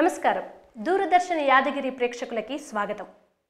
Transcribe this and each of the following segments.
నమస్కారం దూరదర్శన్ యాదగిరి ప్రేక్షకులకి స్వాగతం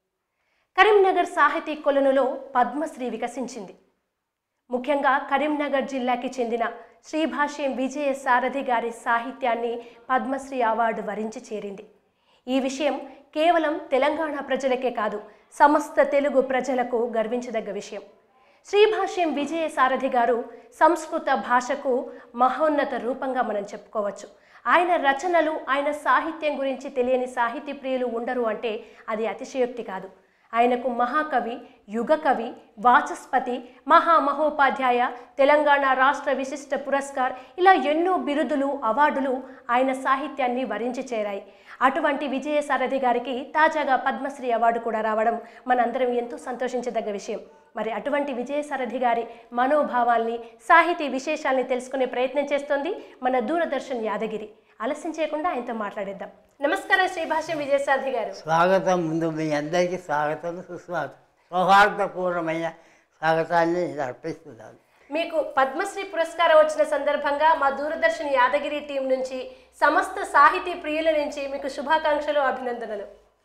కరీంనగర్ సాహితీ కొలనులో పద్మశ్రీ వికసించింది ముఖ్యంగా కరీంనగర్ జిల్లాకి చెందిన శ్రీభాష్యం విజయ సారథి గారి సాహిత్యాన్ని పద్మశ్రీ అవార్డు వరించి చేరింది ఈ విషయం కేవలం తెలంగాణ ప్రజలకే కాదు సమస్త తెలుగు ప్రజలకు గర్వించదగ్గ విషయం శ్రీభాష్యం విజయ సారథి గారు సంస్కృత భాషకు మహోన్నత రూపంగా మనం చెప్పుకోవచ్చు ఆయన రచనలు ఆయన సాహిత్యం గురించి తెలియని సాహితీ ప్రియులు ఉండరు అంటే అది అతిశయోక్తి కాదు ఆయనకు మహాకవి యుగకవి వాచస్పతి మహామహోపాధ్యాయ తెలంగాణ రాష్ట్ర విశిష్ట పురస్కార్ ఇలా ఎన్నో బిరుదులు అవార్డులు ఆయన సాహిత్యాన్ని వరించి చేరాయి అటువంటి విజయ సారథి గారికి తాజాగా పద్మశ్రీ అవార్డు కూడా రావడం మనందరం ఎంతో సంతోషించదగ్గ విషయం మరి అటువంటి విజయ సారథి గారి మనోభావాల్ని సాహితీ విశేషాల్ని తెలుసుకునే ప్రయత్నం చేస్తోంది మన దూరదర్శన్ యాదగిరి ఆలస్యం చేయకుండా ఆయనతో మాట్లాడేద్దాం నమస్కారం శ్రీభాష్యం విజయసారథి గారు స్వాగతం ముందు మీ అందరికీ స్వాగతం సుస్వాగతం సౌహార్దపూర్ణమైన స్వాగతాన్ని నేను అర్పిస్తున్నాను మీకు పద్మశ్రీ పురస్కారం వచ్చిన సందర్భంగా మా దూరదర్శన్ యాదగిరి టీం నుంచి సమస్త సాహితీ ప్రియుల నుంచి మీకు శుభాకాంక్షలు అభినందనలు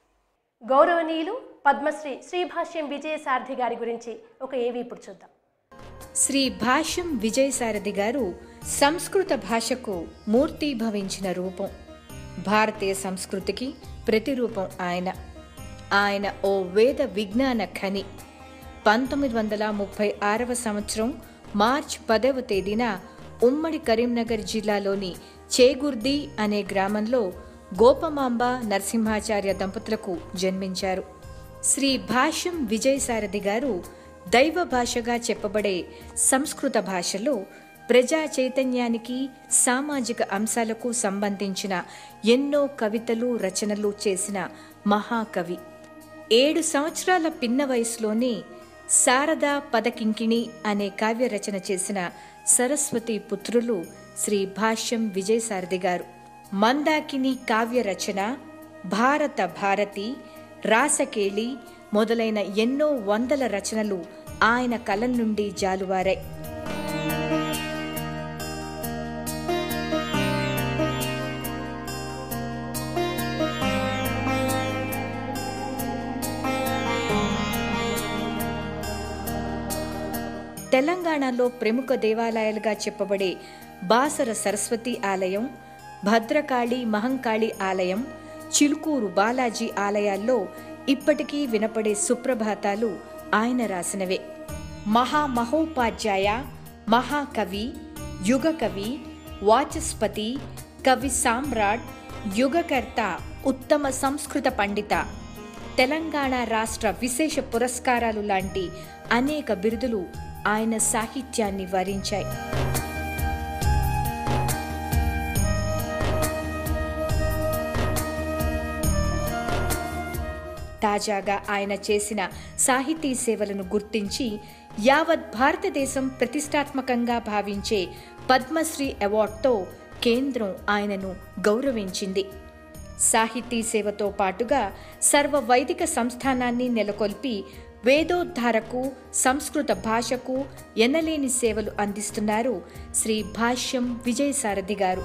గౌరవనీయులు పద్మశ్రీ శ్రీభాష్యం విజయసారథి గారి గురించి ఒక ఏవి ఇప్పుడు చూద్దాం శ్రీ భాష్యం విజయసారథి గారు సంస్కృత భాషకు మూర్తీభవించిన రూపం భారతీయ సంస్కృతికి ప్రతిరూపం ఆయన ఆయన ఓ వేద విజ్ఞాన ఖని పంతొమ్మిది వందల ముప్పై ఆరవ సంవత్సరం మార్చ్ పదవ తేదీన ఉమ్మడి కరీంనగర్ జిల్లాలోని చేగుర్ది అనే గ్రామంలో గోపమాంబ నరసింహాచార్య దంపతులకు జన్మించారు శ్రీ భాష్యం విజయసారథి గారు దైవ భాషగా చెప్పబడే సంస్కృత భాషలో ప్రజా చైతన్యానికి సామాజిక అంశాలకు సంబంధించిన ఎన్నో కవితలు రచనలు చేసిన మహాకవి ఏడు సంవత్సరాల పిన్న వయసులోనే శారదా పదకింకిణి అనే కావ్య రచన చేసిన సరస్వతి పుత్రులు శ్రీ భాష్యం విజయసారథి గారు మందాకిని కావ్య రచన భారత భారతి రాసకేళి మొదలైన ఎన్నో వందల రచనలు ఆయన కలం నుండి జాలువారాయి తెలంగాణలో ప్రముఖ దేవాలయాలుగా చెప్పబడే బాసర సరస్వతి ఆలయం భద్రకాళి మహంకాళి ఆలయం చిలుకూరు బాలాజీ ఆలయాల్లో ఇప్పటికీ వినపడే సుప్రభాతాలు ఆయన రాసినవే మహామహోపాధ్యాయ మహాకవి యుగకవి వాచస్పతి కవి సామ్రాట్ యుగకర్త ఉత్తమ సంస్కృత పండిత తెలంగాణ రాష్ట్ర విశేష పురస్కారాలు లాంటి అనేక బిరుదులు ఆయన సాహిత్యాన్ని వరించాయి తాజాగా ఆయన చేసిన సాహితీ సేవలను గుర్తించి యావత్ భారతదేశం ప్రతిష్టాత్మకంగా భావించే పద్మశ్రీ అవార్డుతో కేంద్రం ఆయనను గౌరవించింది సాహితీ సేవతో పాటుగా సర్వ వైదిక సంస్థానాన్ని నెలకొల్పి వేదోద్ధారకు సంస్కృత భాషకు ఎనలేని సేవలు అందిస్తున్నారు శ్రీ భాష్యం విజయసారథి గారు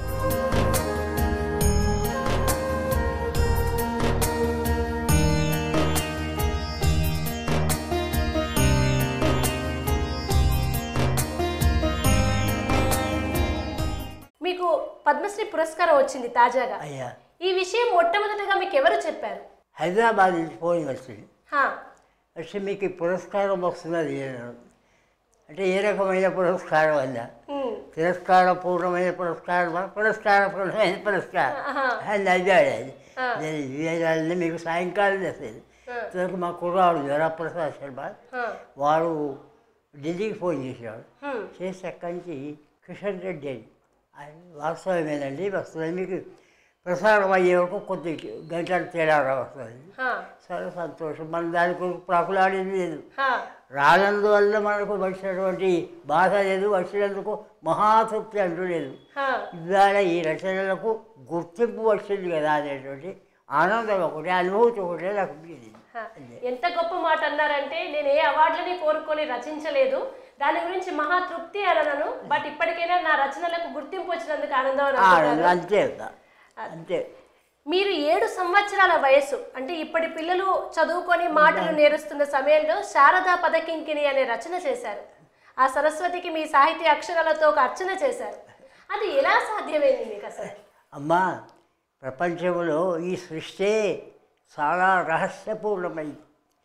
మీకు పద్మశ్రీ పురస్కారం వచ్చింది తాజాగా అయ్యా ఈ విషయం మొట్టమొదటిగా మీకు ఎవరు చెప్పారు హైదరాబాద్ నుంచి ఫోన్ వచ్చింది హా, వచ్చి మీకు ఈ పురస్కారం వస్తున్నది అన్నాడు. అంటే ఏ రకమైన పురస్కారం అన్నా ఉమ్, తిరస్కార పూర్ణమైన పురస్కారం పురస్కార పూర్ణమైన పురస్కారం ఆహా. అని అడిగాడు అది ఆ. నేను వివేకాన్ని మీకు సాయంకాలం చేసేది ఆ. ఇంతవరకు మా కుర్రాడు జ్వరప్రసాద్ శర్మ హా, వాడు ఢిల్లీకి ఫోన్ చేసేవాడు హ్మ్, చేసి అక్కడి నుంచి కిషన్ రెడ్డి అని ఆయన వాస్తవమేనండి వస్తుంది మీకు ప్రసారం అయ్యే వరకు కొద్ది గంటల తేడా వస్తుంది హా, చాలా సంతోషం మన దాని కొరకు ప్రాకులాడేది లేదు హా, రానందువల్ల మనకు వచ్చినటువంటి బాధ లేదు వచ్చినందుకు మహాతృప్తి అంటూ లేదు హా. ఇవాళ ఈ రచనలకు గుర్తింపు వచ్చింది కదా అనేటువంటి ఆనందం ఒకటి అనుభూతి ఒకటే నాకు మిగిలింది హా. ఎంత గొప్ప మాట అన్నారంటే నేను ఏ అవార్డులని కోరుకొని రచించలేదు దాని గురించి మహా తృప్తి అనను బట్ ఇప్పటికైనా నా రచనలకు గుర్తింపు వచ్చినందుకు ఆనందం అని ఆనందం అంటున్నారు. అంతే కదా. అంతే మీరు ఏడు సంవత్సరాల వయసు అంటే ఇప్పటి పిల్లలు చదువుకొని మాటలు నేరుస్తున్న సమయంలో శారదా పదకింకిని అనే రచన చేశారు ఆ సరస్వతికి మీ సాహిత్య అక్షరాలతో ఒక అర్చన చేశారు అది ఎలా సాధ్యమైంది మీకు అసలు అమ్మా ప్రపంచంలో ఈ సృష్టి చాలా రహస్యపూర్ణమైంది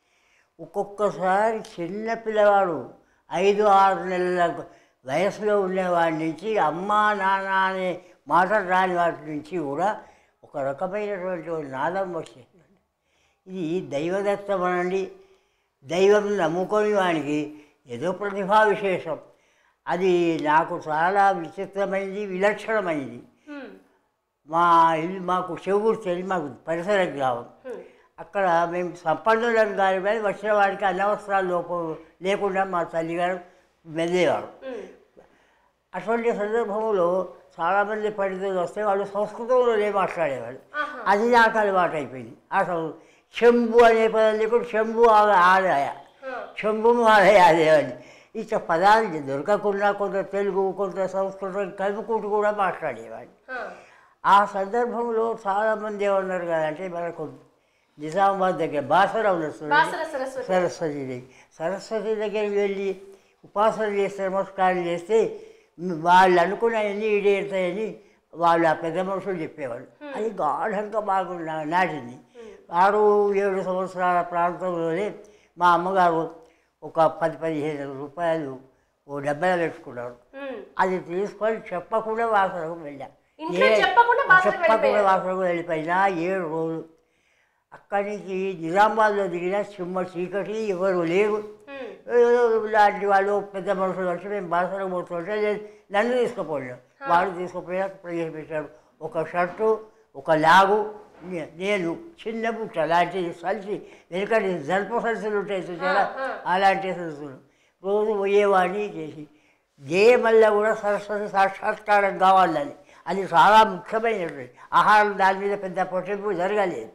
ఒక్కొక్కసారి చిన్న పిల్లవాడు ఐదు ఆరు నెలల వయసులో ఉండేవాడి నుంచి అమ్మా నాన్న అనే మాట రాని వాటి నుంచి కూడా ఒక రకమైనటువంటి ఒక నాదం వచ్చేస్తుంది ఇది దైవదత్తమనండి దైవం నమ్ముకొని వానికి ఏదో ప్రతిభా విశేషం అది నాకు చాలా విచిత్రమైంది విలక్షణమైంది హ్మ్, మా ఇల్లు మాకు చెవుడు తెలియదు మాకు పరిసర గ్రామం హ్మ్, అక్కడ మేము సంపన్నులం గారి మీద వచ్చిన వాడికి అనవసరాలు లోపం లేకుండా మా తల్లిగారు మెదేవారు హ్మ్, అటువంటి సందర్భంలో చాలామంది పండితులు వస్తే వాళ్ళు సంస్కృతంలోనే మాట్లాడేవాళ్ళు ఆహా. అది నాకు అలవాటు అయిపోయింది అసలు చెంబు అనే పదం లేకుండా చెంబు ఆ- ఆదాయ హా, చెంబు ఆదాయ అదేవాడిని ఇట్లా పదాలు దొరకకుండా కొంత తెలుగు కొంత సంస్కృతం కలుపుకుంటూ కూడా మాట్లాడేవాడిని హా, ఆ సందర్భంలో చాలామంది ఏమన్నారు కదంటే మనకు నిజామాబాద్ దగ్గర బాసర వస్తుంది బాసర సరస్వతి సరస్వతి దగ్గర సరస్వతి దగ్గరికి వెళ్ళి ఉపాసన చేస్తే నమస్కారం చేస్తే వాళ్ళు అనుకున్నవన్నీ ఈడేరుతాయని వాళ్ళు ఆ పెద్ద మనుషులు చెప్పేవాళ్ళు అది గాఢంగా బాగా నా- నాటింది ఆరు ఏడు సంవత్సరాల ప్రాంతంలోనే మా అమ్మగారు ఒక పది పదిహేను రూపాయలు ఓ డబ్బలో పెట్టుకున్నారు హ్మ్, అది తీసుకొని చెప్పకుండా వాసనకు వెళ్ళా ఇంట్లో ఏ- చెప్పకుండా వాసనకు చెప్పకుండా వెళ్ళిపోయారు. వాసనకు వెళ్ళిపోయినా ఏడు రోజులు అక్కడి నుంచి నిజామాబాద్లో దిగిన సింహ చీకటి ఎవరు లేరు హ్మ్, ఏదో లాంటి వాళ్ళు పెద్ద మనుషులు వచ్చి మేము బాసనకు పోతుంటే నేను నన్ను తీసుకుపోయాను వాడు తీసుకుపోయాక ప్రవేశపెట్టాడు ఒక షర్టు ఒక లాగు నే- నేను చిన్న బుట్ట లాంటిది సంచి వెనుకటి జల్ప సంచులు ఉంటాయి చూసారా ఆ, అలాంటి సంచులు రోజు పోయేవాడిని చేసి జయమల్ల కూడా సరస్వతి సాక్షాత్కారం కావాలని అది చాలా ముఖ్యమైనటువంటి ఆహారం దాని మీద పెద్ద పట్టింపు జరగలేదు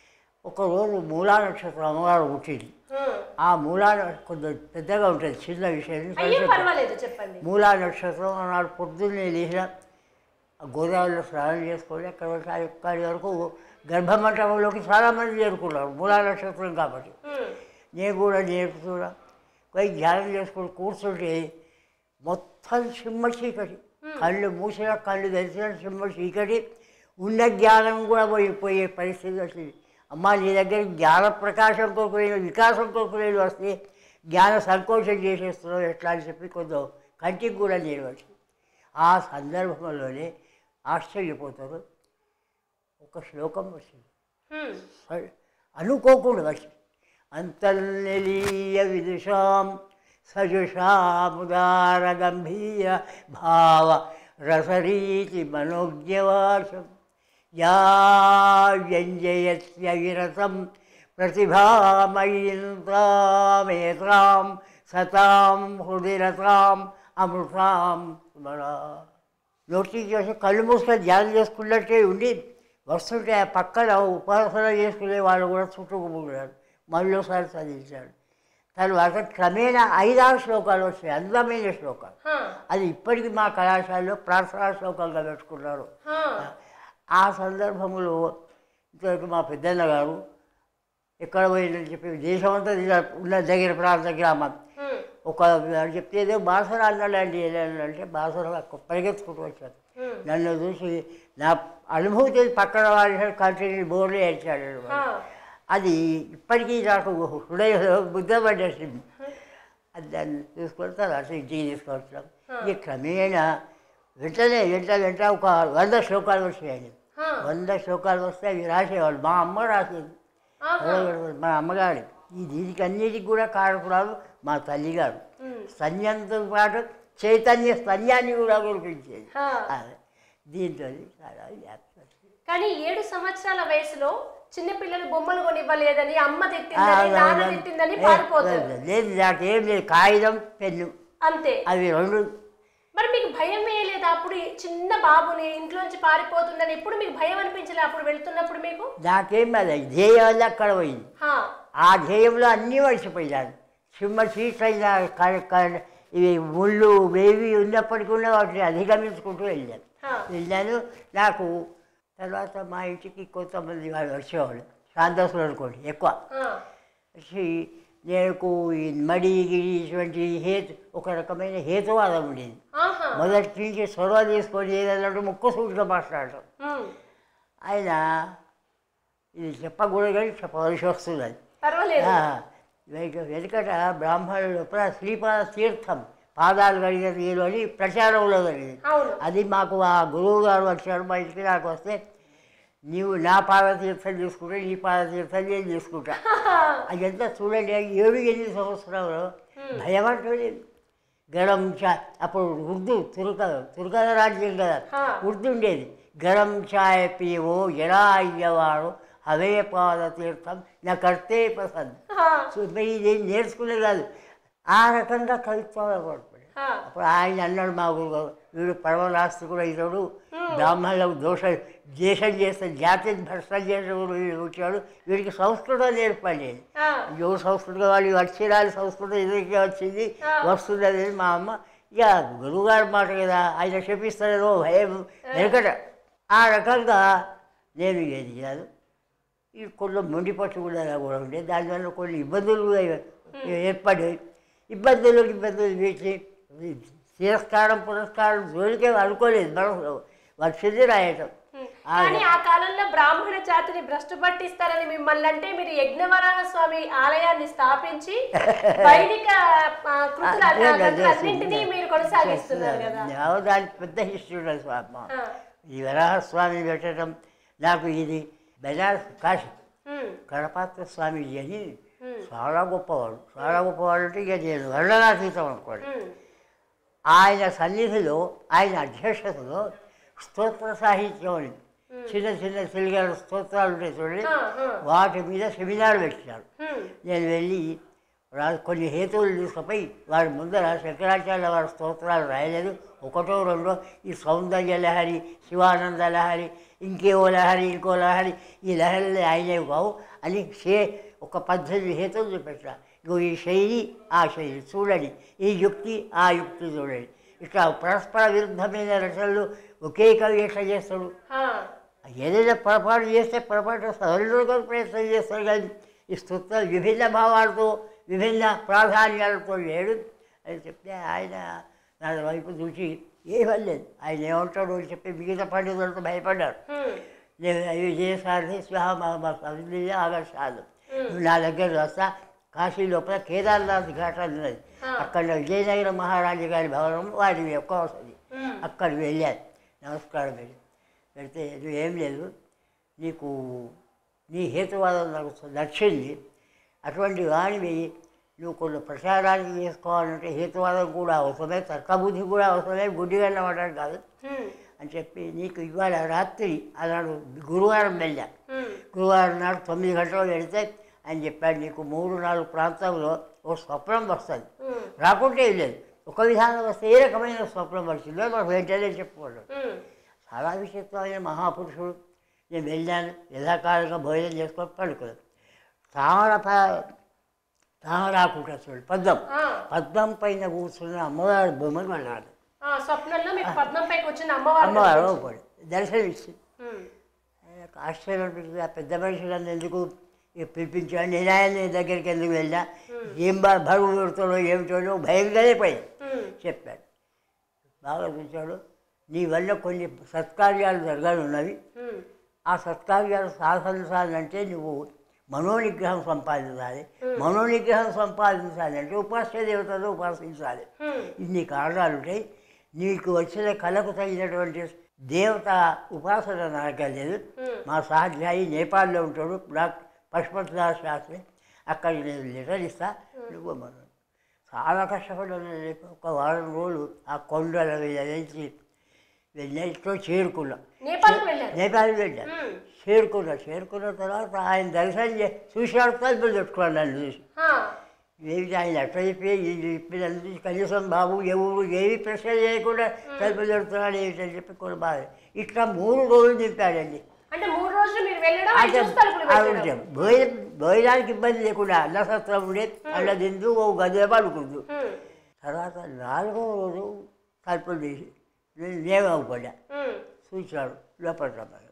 ఒకరోజు మూలా నక్షత్రం అమ్మగారు పుట్టింది హ్మ్. ఆ మూలా నక్ష- కొంత పెద్దగా ఉంటుంది చిన్న విషయం అయ్యో పర్వాలేదు చెప్పండి మూలా నక్షత్రం ఆనాడు పొద్దున్నే లేచిన ఆ గోదావరిలో స్నానం చేసుకొని అక్కడ వరకు అక్కడి వరకు గర్భమంటపంలోకి చాలామంది చేరుకున్నారు మూలా నక్షత్రం కాబట్టి హ్మ్, నేను కూడా నేర్పుతున్నా పోయి ధ్యానం చేసుకొని కూర్చుంటే మొత్తం సింహ చీకటి కళ్ళు మూసిన కళ్ళు తెరిచిన సింహ చీకటి ఉన్న జ్ఞానం కూడా పోయి పోయే పరిస్థితి వచ్చింది అమ్మా నీ దగ్గర జ్ఞాన ప్రకాశం కొరకు నేను వికాసం కొరకు నేను వస్తే జ్ఞాన సంకోచం చేసేస్తున్నావు ఎట్లా అని చెప్పి కొంచెం కంటికి కూడా నేను వచ్చింది ఆ సందర్భంలోనే ఆశ్చర్యపోతారు ఒక శ్లోకం వచ్చింది హ్మ్, సరే అనుకోకుండా వచ్చి అంతర్నిలీయ విదుషాం సజుషాముదార గంభీర భావ రసరీతి మనోజ్ఞవాసం యా వ్యంజయత్య విరతం ప్రతిభామయీంతామేతాం సతాం హృదిరతాం అమృతాం స్మరా నోటి చేసి కళ్ళు మూసుకొని ధ్యానం చేసుకున్నట్టే ఉండి వస్తుంటే ఆ పక్కన ఉపాసన చేసుకునే వాళ్ళు కూడా చుట్టుకుపోయారు మళ్ళీ ఒకసారి చదివించాడు తర్వాత క్రమేణా ఐదారు శ్లోకాలు వచ్చాయి అందమైన శ్లోకాలు హా, అది ఇప్పటికీ మా కళాశాలలో ప్రార్థనా శ్లోకాలుగా పెట్టుకున్నారు హా, ఆ సందర్భంలో ఇంతవరకు మా పెద్దన్న గారు ఎక్కడ పోయిందని చెప్పి దేశమంతా తిరిగారు. ఉన్న దగ్గర ప్రాంత గ్రామం హ్మ్, ఒక వాడు చెప్తే ఏదో బాసర అన్నాడండి అంటే బాసర పరిగెత్తుకుంటూ వచ్చారు హ్మ్, నన్ను చూసి నా అనుభూతి పక్కన వాడి కంటిన్యూ బోర్డు ఏడ్చాడు హా, అది ఇప్పటికీ నాకు హృదయంలో బుద్ధపడ్డేసింది అది దాన్ని తీసుకొని తర్వాత ఇంటికి తీసుకొచ్చాం ఇక క్రమేణా వెంటనే వెంట వెంట ఒక వంద శ్లోకాలు వచ్చాయండి హా, వంద శ్లోకాలు వస్తే అవి రాసేవాళ్ళు మా అమ్మ రాసేది ఆహా, మా అమ్మగారు ఈ దీనికి అన్నిటికి కూడా కారకురాలు మా తల్లిగారు హ్మ్, స్తన్యంతో పాటు చైతన్య స్తన్యాన్ని కూడా కురిపించేది హా. అదే. దీంతో చాలా వ్యాప్తి వచ్చింది. కానీ ఏడు సంవత్సరాల వయసులో చిన్న పిల్లలు బొమ్మలు కొనివ్వలేదని అమ్మ తిట్టిందని నాన్న తిట్టిందని పారిపోతారు లేదు నాకేం లేదు కాగితం పెన్ను అంతే అవి రెండు మరి మీకు భయం వేయలేదా అప్పుడు ఈ చిన్న బాబుని ఇంట్లోంచి పారిపోతుందని ఎప్పుడు మీకు భయం అనిపించలే అప్పుడు వెళ్తున్నప్పుడు మీకు నాకేం అది ధ్యేయం వల్ల అక్కడ పోయింది హా, ఆ ధ్యేయంలో అన్నీ మర్చిపోయాను సింహ సీట్స్ అయినా క- క- ఇవి ముళ్ళు వేవి ఉన్నప్పటికీ కూడా వాటిని అధిగమించుకుంటూ వెళ్ళాను హా, వెళ్ళాను నాకు తర్వాత మా ఇంటికి కొంతమంది వాళ్ళు వచ్చేవాళ్ళు శాంతసులు అనుకోండి ఎక్కువ ఆ, వచ్చి నేను ఈ మడి గిడి ఇటువంటి హేతు ఒక రకమైన హేతువాదం ఉండేది ఆహా మొదటి నుంచి చొరవ తీసుకొని ఏదన్నట్టు ముక్కు సూటిగా మాట్లాడటం ఉమ్, ఆయన ఇది చెప్పకూడదు కానీ చెప్పవలసి వస్తుంది అది పర్వాలేదు ఆ, వెనుక- వెనుకట బ్రాహ్మణుల లోపల శ్రీపాద తీర్థం పాదాలు కడిగిన నీరు అని ప్రచారంలో జరిగింది అవును అది మాకు ఆ గురువు గారు వచ్చాడు మా ఇంటికి నాకు వస్తే నీవు నా పాదతీర్థం తీసుకుంటే నీ పాదతీర్థం నేను తీసుకుంటా అదంతా చూడండి ఏడు ఎనిమిది సంవత్సరాలు భయం అంటుంది గరం చా అప్పుడు ఉర్దూ తుర్క తుర్కల రాజ్యం కదా ఆ. ఉర్దూ ఉండేది గరం చాయ్ పీవో ఎలా అయ్యేవాడు అవే పాద తీర్థం నా కర్తే పసంద్ ఆ, సో మరి ఇది నేర్చుకునే కాదు ఆ రకంగా కవిత్వం పడుతుంది ఆ, అప్పుడు ఆయన అన్నాడు మా గురుగారు వీడు పరమనాస్తికుడు ఇతడు బ్రాహ్మణులకు దోష దేశం చేస్తే జాతి భ్రష్టం చేసిన వీడు వచ్చాడు వీడికి సంస్కృతం నేర్పండి నేను ఆ, అయ్యో సంస్కృతం వాళ్ళు వచ్చిరాలి సంస్కృతం ఎదురుగా వచ్చింది వస్తుంది అనేది మా అమ్మ ఇక గురువుగారి మాట కదా ఆయన చెప్పిస్తారేమో భయం వెనకట ఆ రకంగా నేను ఎదిగాను ఈ కొన్ని మొండి పట్టు కూడా కూడా ఉండే దానివల్ల కొన్ని ఇబ్బందులు కూడా ఏర్పడాయి ఇబ్బందులు ఇబ్బందులు వీటి తిరస్కారం పురస్కారం జోలికే అనుకోలేదు మనం వచ్చింది రాయటం ఆ- కానీ ఆ కాలంలో బ్రాహ్మణ జాతిని భ్రష్టు పట్టిస్తారని మిమ్మల్ని అంటే మీరు యజ్ఞవరాహ స్వామి ఆలయాన్ని స్థాపించి వైదిక ఆ, కృతులు అదే, అదే, అన్నింటినీ మీరు కొనసాగిస్తున్నారు కదా చేస్తున్నారు. దానికి పెద్ద హిస్టరీ ఉన్నది స్వామి ఆ, ఈ వరాహస్వామి పెట్టడం నాకు ఇది బెనారస్ కాశీ ఉమ్, కడపాత్ర స్వామీజీ అని చాలా గొప్పవాడు చాలా గొప్పవాడు అంటే ఇక నేను వర్ణనాతీతం అనుకోండి ఉమ్, ఆయన సన్నిధిలో ఆయన అధ్యక్షతలో స్తోత్ర సాహిత్యం అని చిన్న చిన్న తెలుగు స్తోత్రాలు ఉంటాయి చూడండి ఆ, ఆ, వాటి మీద సెమినార్ పెట్టినారు ఉమ్, నేను వెళ్ళి రా కొన్ని హేతువులు తీసుకుపోయి వారి ముందర శంకరాచార్య వారి స్తోత్రాలు రాయలేదు ఒకటో రెండో ఈ సౌందర్య లహరి శివానంద లహరి ఇంకేవో లహరి ఇంకో లహరి ఈ లహరిలు ఆయనవి కావు అని షే ఒక పద్ధతి హేతువులు చూపెట్టా ఇగో ఈ శైలి ఆ శైలి చూడండి ఈ యుక్తి ఆ యుక్తి చూడండి ఇట్లా పరస్పర విరుద్ధమైన రచనలు ఒకే కవి ఎట్లా చేస్తాడు ఆ, ఏదైనా పొరపాటు చేస్తే పొరపాటు సరళుగా ప్రయత్నం చేస్తారు కానీ ఈ స్తోత్రాలు విభిన్న భావాలతో విభిన్న ప్రాధాన్యాలతో లేడు అని చెప్తే ఆయన నా వైపు చూసి ఏమలేదు ఆయన ఏమంటాడు అని చెప్పి మిగతా పండితులతో భయపడ్డారు ఉమ్, నేను అవి చేసారి స్వామి ఆదర్శాలు నువ్వు నా దగ్గర వస్తా కాశీ లోపల కేదార్నాథ్ ఘాట్ అని ఉన్నది అక్కడ విజయనగర మహారాజు గారి భవనం వారి యొక్క వస్తుంది ఉమ్, అక్కడికి వెళ్ళాను నమస్కారం వెళ్ళి వెళ్తే నువ్వు ఏం లేదు నీకు నీ హేతువాదం నాకు నచ్చింది అటువంటి వాడివి నువ్వు కొన్ని ప్రచారానికి చేసుకోవాలంటే హేతువాదం కూడా అవసరమే తర్కబుద్ధి కూడా అవసరమే గుడ్డిగా అన్నమాట కాదు ఉమ్, అని చెప్పి నీకు ఇవాళ రాత్రి అలాడు గురువారం వెళ్ళా ఉమ్, గురువారం నాడు తొమ్మిది గంటలు వెళితే ఆయన చెప్పాడు నీకు మూడు నాలుగు ప్రాంతంలో ఓ స్వప్నం వస్తుంది ఉమ్, రాకుంటే ఏం లేదు ఒక విధానం వస్తే ఏ రకమైన స్వప్నం వచ్చిందో మనకు వెంటనే చెప్పుకోవడం ఉమ్, చాలా విచిత్రమైన మహాపురుషుడు నేను వెళ్ళాను యథాకాలంగా భోజనం చేసుకొని పడుకున్నాను తామర ప- తామరాకుంట చూడు పద్మం ఆ, పద్మం పైన కూర్చున్న అమ్మవారి బొమ్మను అన్నాడు ఆ, స్వప్నంలో మీకు పద్మంపైకి వచ్చిన అమ్మవారు అమ్మవారు కనిపించింది. పడి దర్శనమిచ్చింది ఉమ్, నాకు ఆశ్చర్యం అనిపించింది ఆ పెద్ద మనుషులను ఎందుకు ఇక పిలిపించాడు నేను ఆయన దగ్గరికి ఎందుకు వెళ్ళా ఏం బా బరువు పెడుతాడో ఏమిటో భయంగానే పోయి ఉమ్, చెప్పాడు బాగా చూశాడు నీ వల్ల కొన్ని సత్కార్యాలు జరగాలి ఉన్నవి ఉమ్, ఆ సత్కార్యాలు సాధించాలంటే నువ్వు మనోనిగ్రహం సంపాదించాలి మనోనిగ్రహం సంపాదించాలంటే ఉపాస్య దేవతలు ఉపాసించాలి ఉమ్, ఇన్ని కారణాలు ఉంటాయి నీకు వచ్చిన కళకు తగినటువంటి దేవత ఉపాసన నాకు లేదు మా సహాధ్యాయి నేపాల్లో ఉంటాడు డాక్టర్ పశుపతిదాస్ శాస్త్రి అక్కడికి నేను లెటర్ ఇస్తా నువ్వు మనం చాలా కష్టపడ్డాను నేను. ఒక వారం రోజులు ఆ కొండల మీద నుంచి వెళ్ళినట్లో చేరుకున్నా నేపాల్కి వెళ్ళారు నేపాల్ వెళ్ళా ఉమ్, చేరుకున్నా చేరుకున్న తర్వాత ఆయన దర్శనం చే చూశాడు తలుపులు పెట్టుకున్నాను నన్ను చూసి ఆ, ఏమి ఆయన ఎట్లా చెప్పి ఇది చెప్పినందుకు చూసి కనీసం బాబు ఎవరు ఏమి ప్రశ్న చేయకుండా తలుపులు పెడుతున్నాడు ఏమిటని చెప్పి కొన్ని బాధ ఇట్లా మూడు రోజులు నింపాడండి అంటే మూడు రోజులు మీరు వెళ్ళడం ఆయన అంటే చూసి తలుపులు పెట్టడం. ఆవిడ భోజనం భోజనానికి ఇబ్బంది లేకుండా అన్నసత్రం ఉండే అల్ల తింటూ ఓ గదిలో పడుకుందు ఉమ్, తర్వాత నాలుగో రోజు తలుపులు తీసి నేను నేమపడ్డా ఉమ్, చూశాడు లోపల రమ్మని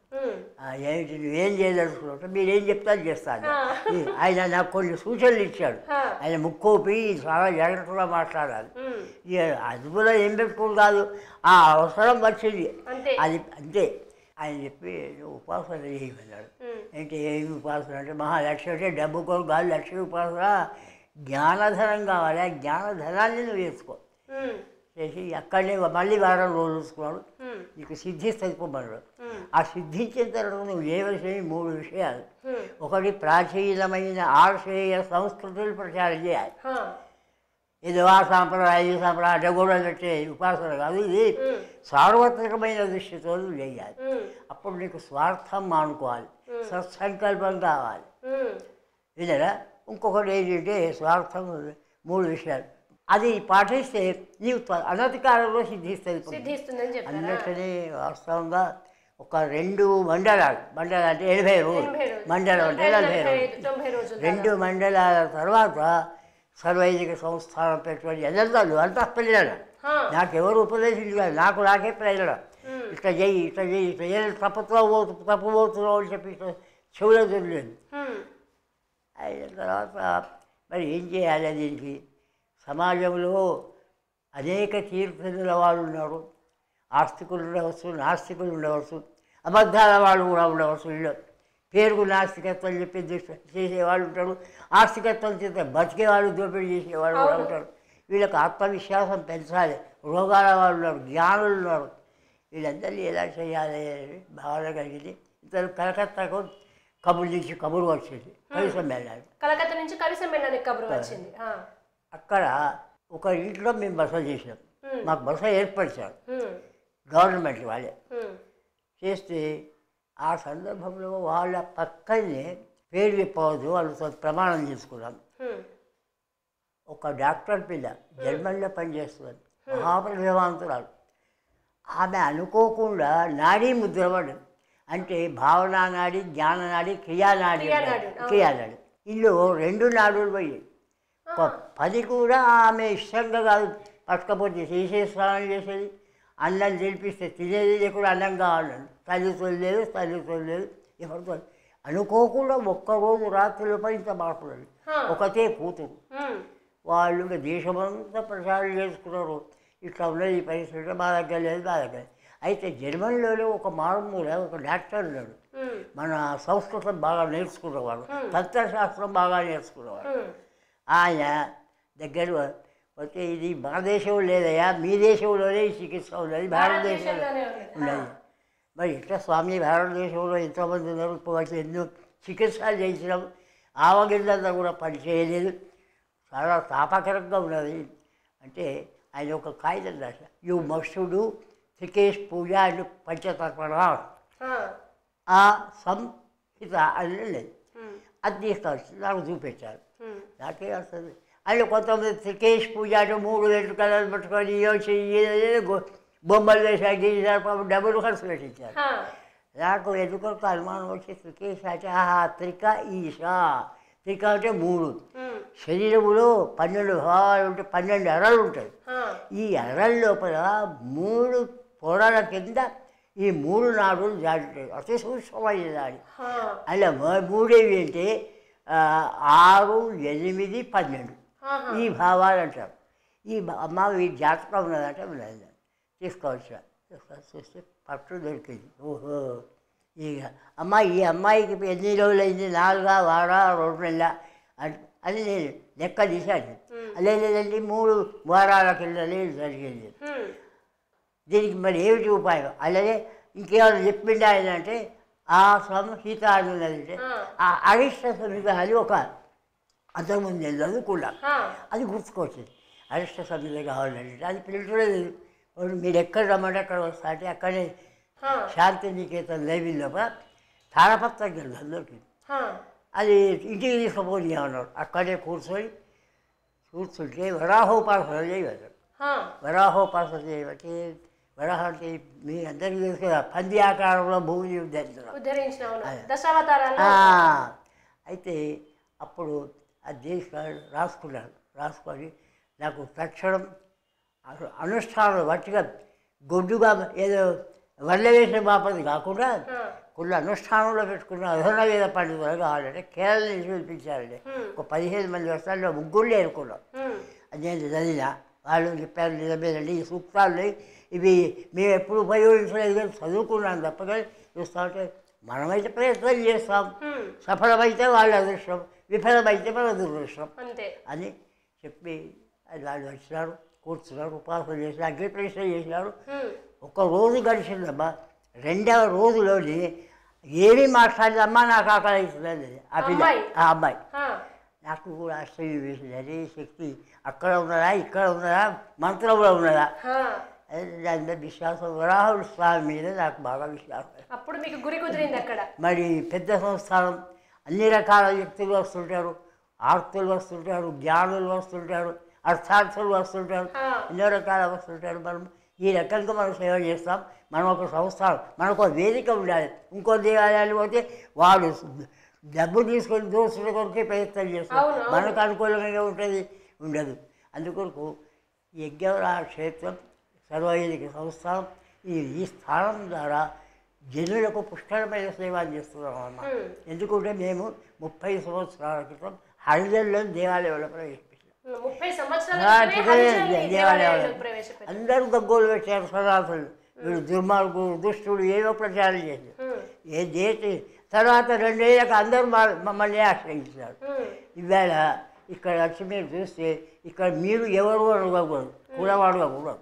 ఉమ్. ఆ, ఏమిటి నువ్వేం చేయదలుచుకున్నావు మీరేం చెప్తాను చేస్తాను ఈ- ఆయన నాకు కొన్ని సూచనలు ఇచ్చాడు ఆ. ఆయన ముక్కోపి చాలా జాగ్రత్తగా మాట్లాడాలి ఉమ్. ఇక అదుపులో ఏం పెట్టుకోడు కాదు ఆ అవసరం వచ్చింది అంతే. అది అంతే ఆయన చెప్పి "నువ్వు ఉపాసన చేయమన్నాడు ఉమ్. అంటే ఏమి ఉపాసన అంటే మహాలక్ష్మి అంటే డబ్బు కొరకు కాదు లక్ష్మి ఉపాసన జ్ఞానధనం కావాలి ఆ జ్ఞానధనాన్ని నువ్వు వేసుకో ఉమ్. చేసి అక్కడనే మళ్ళీ వారం రోజులు చూసుకున్నాడు ఉమ్. నీకు సిద్ధిస్తుంది పొమ్మన్నాడు ఉమ్. ఆ సిద్ధించిన తర్వాత నువ్వు చేయవలసినవి మూడు విషయాలు ఉమ్. ఒకటి ప్రాచీనమైన ఆశ్రయ సంస్కృతులు ప్రచారం చేయాలి హా. ఇది ఆ సాంప్రదాయం ఈ సాంప్రదాయం అంటే కూడా పెట్టే ఉపాసన కాదు ఇది ఉమ్. సార్వత్రికమైన దృష్టితో నువ్వు చేయాలి ఉమ్. అప్పుడు నీకు స్వార్థం మానుకోవాలి సత్సంకల్పం కావాలి ఉమ్. ఇదేనా ఇంకొకటి ఏంటంటే స్వార్థం మూడు విషయాలు అది పాటిస్తే నీవు త్వ- అనతి కాలంలో సిద్ధిస్తుంది సిద్ధిస్తుందని చెప్తారా అన్నట్టునే వాస్తవంగా ఒక రెండు మండలాలు మండలాలు అంటే ఎనభై రోజులు ఎనభై రోజులు. మండలం అంటే నలభై, నలభై నలభై రోజులు ఐదు, తొంభై రోజులు రెండు మండలాల తర్వాత సర్వైదిక సంస్థానం పెట్టుకొని ఎదరు అంతా పిల్లలు హా. నాకెవరు ఉపదేశించారు నాకు నాకే ప్రేరణ ఇట్లా చెయ్యి ఇట్లా చెయ్యి ఇట్లా చేయాలి తప్పుతో పోతు తప్పు పోతున్నావు అని చెప్పి ఇట్లా చెవులో దొరలేదు ఉమ్. అయిన తర్వాత మరి ఏం చేయాలి దీనికి సమాజంలో అనేక తీర్థనుల వాళ్ళు ఉన్నారు ఆస్తికులు ఉండవచ్చు నాస్తికులు ఉండవచ్చు అబద్ధాల వాళ్ళు కూడా ఉండవచ్చు వీళ్ళు పేరుకు నాస్తికత్వం చెప్పి దుష్ట- చేసేవాళ్ళు ఉంటారు ఆస్తికత్వం చేస్తే బతికేవాళ్ళు దోపిడీ చేసేవాళ్ళు కూడా ఉంటారు వీళ్ళకి ఆత్మవిశ్వాసం పెంచాలి రోగాల వాళ్ళు ఉన్నారు జ్ఞానులు ఉన్నారు వీళ్ళందరినీ ఎలా చేయాలి అని భావన కలిగింది ఇతను కలకత్తాకు కబుర్ నుంచి కబురు వచ్చింది కలిసి వెళ్ళాలి కలకత్తా నుంచి కవి సమ్మేళనానికి కబురు వచ్చింది ఆ. అక్కడ ఒక ఇంట్లో మేము బస చేసినాం మాకు బస ఏర్పరిచారు ఉమ్. గవర్నమెంట్ వాళ్ళే ఉమ్. చేస్తే ఆ సందర్భంలో వాళ్ళ పక్కనే పేరు చెప్పవద్దు వాళ్ళతో ప్రమాణం చేసుకున్నాం ఉమ్. ఒక డాక్టర్ పిల్ల జర్మన్లో పనిచేస్తుంది మహాప్రతిభావంతురాలు ఆమె అనుకోకుండా నాడీ ముద్రపడదు అంటే భావనా నాడి జ్ఞాన నాడి క్రియానాడి క్రియానాడి, అవును. క్రియానాడి ఇల్లు రెండు నాడులు పోయి ఒక పది కూడా ఆమె ఇష్టంగా కాదు పట్టుకపోతే చేసే స్నానం చేసేది అన్నం తినిపిస్తే తినేది లేకుండా అన్నం కావాలని తల్లితో లేదు తల్లితో లేదు ఎవరితో అనుకోకుండా ఒక్కరోజు రాత్రి లోపల ఇంత మార్పు లేదు. హా. ఒకతే కూతురు ఉమ్. వాళ్ళు ఇంకా దేశమంతా ప్రచారం చేసుకున్నారు ఇట్లా ఉన్నది ఈ పరిస్థితి మా దగ్గర లేదు మా దగ్గర లేదు. అయితే జర్మనీలోనే ఒక మారుమూల ఒక డాక్టర్ ఉన్నాడు ఉమ్. మన సంస్కృతం బాగా నేర్చుకున్నవాడు తత్వశాస్త్రం బాగా నేర్చుకున్నవాడు ఉమ్. ఆయన దగ్గర వస్తే ఇది మన దేశంలో లేదయ్యా మీ దేశంలోనే ఈ చికిత్స ఉన్నది భారతదేశంలో భారతదేశంలోనే ఉన్నది. ఉన్నది మరి ఇట్లా స్వామి భారతదేశంలో ఎంతోమంది ఉన్నారు ఇప్పుడు వచ్చి ఎన్నో చికిత్సలు చేయించడం ఆవగిళ్ళంతా కూడా పని చేయలేదు చాలా తాపకరంగా ఉన్నది అంటే ఆయన ఒక కాగితం రాశ యు మస్ట్ డూ త్రికేష్ పూజ అండ్ పంచతర్పణ ఆ. ఆ సంహిత అని లేదు ఉమ్. అది తీసుకొచ్చి నాకు చూపించారు ఉమ్. నాకే వస్తుంది అందులో కొంతమంది త్రికేష్ పూజ అంటే మూడు వెంట్రుకలు పట్టుకొని ఇయ్యో చెయ్యి ఏదో గొ- బొమ్మలు వేసాక గీసారు పాపం డబ్బులు ఖర్చు పెట్టించారు హా. నాకు ఎందుకో అనుమానం వచ్చి త్రికేష్ అంటే ఆహా త్రిక ఈశా త్రిక అంటే మూడు ఉమ్. శరీరములో పన్నెండు భావాలు ఉంటాయి పన్నెండు అరలు ఉంటాయి హా. ఈ అరల లోపల మూడు పొరల కింద ఈ మూడు నాడులు జాడుతాయి అతి సూక్ష్మమైన నాడి హా. అలా మ- మూడేవి అంటే ఆ, ఆరు ఎనిమిది పన్నెండు ఆహా. ఈ భావాలు అంటారు ఈ భా- అమ్మ ఈ జాతకం ఉన్నదంటే ఉన్నది తీసుకోవచ్చా తీసుకొని చూస్తే పట్టు దొరికింది ఓహో ఇక అమ్మ ఈ అమ్మాయికి ఎన్ని రోజులు అయింది నాలుగా వారా రెండు నెలల అని అని నేను లెక్క తీశాను అదే లేదండి మూడు వారాల కిందనే జరిగింది ఉమ్. దీనికి మరి ఏమిటి ఉపాయం అలాగే ఇంకేమైనా చెప్పిండా ఆయన అంటే ఆ సంహిత అని ఉన్నదంటే ఆ అరిష్ట సంహిత అని ఒక అంతకుముందు నేను చదువుకున్నా హా. అది గుర్తుకొచ్చింది అరిష్ట సంహిత కావాలంటే అది పిల్లలేదు మీరు ఎక్కడ రమ్మంటే అక్కడ వస్తా అంటే అక్కడే హా. శాంతి నికేతన్ లైబ్రరీ లోపల తాళపత్రం గ్రంథం దొరికింది హా. అది ఇంటికి తీసుకుపోని అన్నాడు అక్కడే కూర్చొని కూర్చుంటే వరాహోపాసన చేయమన్నాడు హా. వరాహోపాసన చేయబట్టి వరాహ అంటే మీ అందరికీ తెలుసు కదా పంది ఆకారంలో భూమిని ఉద్ధరించడం ఉద్ధరించిన అవును దశావతారాలు ఆ, అయితే అప్పుడు అది దేశ రాసుకున్నాను రాసుకొని నాకు తక్షణం అను- అనుష్ఠానం వట్టిగా గొడ్డుగా ఏదో వల్ల వేసిన బాపది కాకుండా కుళ్ళ అనుష్ఠానంలో పెట్టుకున్న అధర్వవేద పండితులు కావాలంటే కేరళ నుంచి పిలిపించారండి ఒక పదిహేను మంది వస్తారు ముగ్గురు అనుకున్నాం ఉమ్, అది నేను చదివిన వాళ్ళు చెప్పారు నిజమేనండి ఈ సూక్తాలు ఇవి మేము ఎప్పుడు ఉపయోగించలేదు కానీ చదువుకున్నాం తప్ప కానీ చూస్తా ఉంటే మనమైతే ప్రయత్నం చేస్తాం ఉమ్, సఫలమైతే వాళ్ళ అదృష్టం విఫలమైతే మన దురదృష్టం అంతే అని చెప్పి అది వాళ్ళు వచ్చినారు కూర్చున్నారు ఉపాసన చేసి అగ్ని ప్రశ్న చేసినారు ఉమ్, ఒక రోజు గడిచిందమ్మా రెండవ రోజులోని ఏమీ మాట్లాడదమ్మా నాకు ఆకలి అవుతుందని ఆ పిల్ల అమ్మాయి? ఆ అమ్మాయి ఆ, నాకు కూడా ఆశ్చర్యం వేసింది అదే శక్తి అక్కడ ఉన్నదా ఇక్కడ ఉన్నదా మంత్రంలో ఉన్నదా ఆ. అదే దాని మీద విశ్వాసం వరాహుల స్వామి మీద నాకు బాగా విశ్వాసం అప్పుడు మీకు గురి కుదిరింది అక్కడ మరి పెద్ద సంస్థానం అన్ని రకాల వ్యక్తులు వస్తుంటారు ఆర్తులు వస్తుంటారు జ్ఞానులు వస్తుంటారు అర్థార్థులు వస్తుంటారు ఆ. ఎన్నో రకాల వస్తుంటారు మనం ఈ రకంగా మనం సేవ చేస్తాం మనం ఒక సంస్థానం మనకు ఒక వేదిక ఉండాలి ఇంకో దేవాలయాలు పోతే వాళ్ళు డబ్బు తీసుకొని దోసుల కొరకే ప్రయత్నం చేస్తారు అవును, అవును. మనకు అనుకూలంగా ఉంటుంది ఉండదు అందుకొరకు యజ్ఞవరా క్షేత్రం సర్వవేదిక సంస్థానం ఈ ఈ స్థానం ద్వారా జనులకు పుష్కరమైన సేవ అందిస్తున్నాం అన్న Hmm. ఎందుకంటే మేము ముప్పై సంవత్సరాల క్రితం హరిజన్లో దేవాలయంలో ప్రవేశపెట్టాం ఉమ్, ముప్పై సంవత్సరాల ఆ, క్రితమే క్రితమే హరిజనుల్ని దేవాలయాలు. దేవాలయాల్లోకి ప్రవేశపెట్టారు అందరూ గగ్గోలు పెట్టారు సనాతనులు వీడు దుర్మార్గుడు దుష్టుడు ఏవో ప్రచారం చేశారు ఉమ్, ఏ దేటి తర్వాత రెండేళ్ళకి అందరూ మా- మమ్మల్ని ఆశ్రయించారు ఉమ్, ఇవాళ ఇక్కడ వచ్చి మీరు చూస్తే ఇక్కడ మీరు ఎవరు అడగకూడదు కూడా అడగకూడదు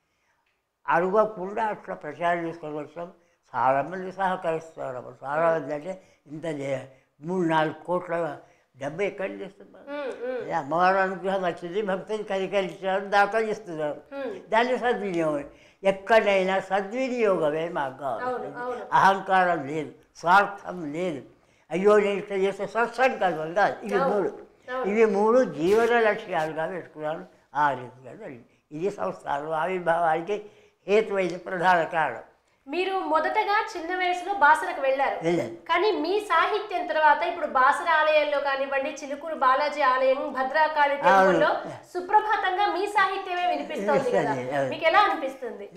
అడగకుండా అట్లా ప్రచారం చేసుకొని వచ్చాం చాలామంది సహకరిస్తున్నారు అప్పుడు చాలా మంది అంటే ఇంత చే- మూడు నాలుగు కోట్ల డబ్బు ఎక్కడ చేస్తున్నారు ఉమ్, ఉమ్, అదే అమ్మవారు అనుగ్రహం వచ్చింది భక్తులు కరికరించారు దాఖలు ఇస్తున్నారు ఉమ్. దాన్ని సద్వినియోగం ఎక్కడైనా సద్వినియోగమే మాకు అవును, కావాలి అవును. అహంకారం లేదు స్వార్థం లేదు అయ్యో నేను ఇట్లా చేస్తే సత్సంకల్పం కాదు ఇవి అవును, మూడు అవును. ఇవి మూడు జీవన లక్ష్యాలుగా పెట్టుకున్నాను ఆ రీతిగా జరిగింది ఇది సంస్థలు ఆవిర్భావానికి హేతువైన ప్రధాన కారణం మీరు మొదటగా చిన్న వయసులో బాసరకు వెళ్ళారు వెళ్ళాను కానీ మీ సాహిత్యం తర్వాత ఇప్పుడు బాసర ఆలయంలో కానివ్వండి చిలుకూరు బాలాజీ ఆలయం భద్రకాళి టెంపుల్లో సుప్రభాతంగా మీ సాహిత్యమే వినిపిస్తోంది కదా వినిపిస్తుంది, అవును. మీకు ఎలా అనిపిస్తుంది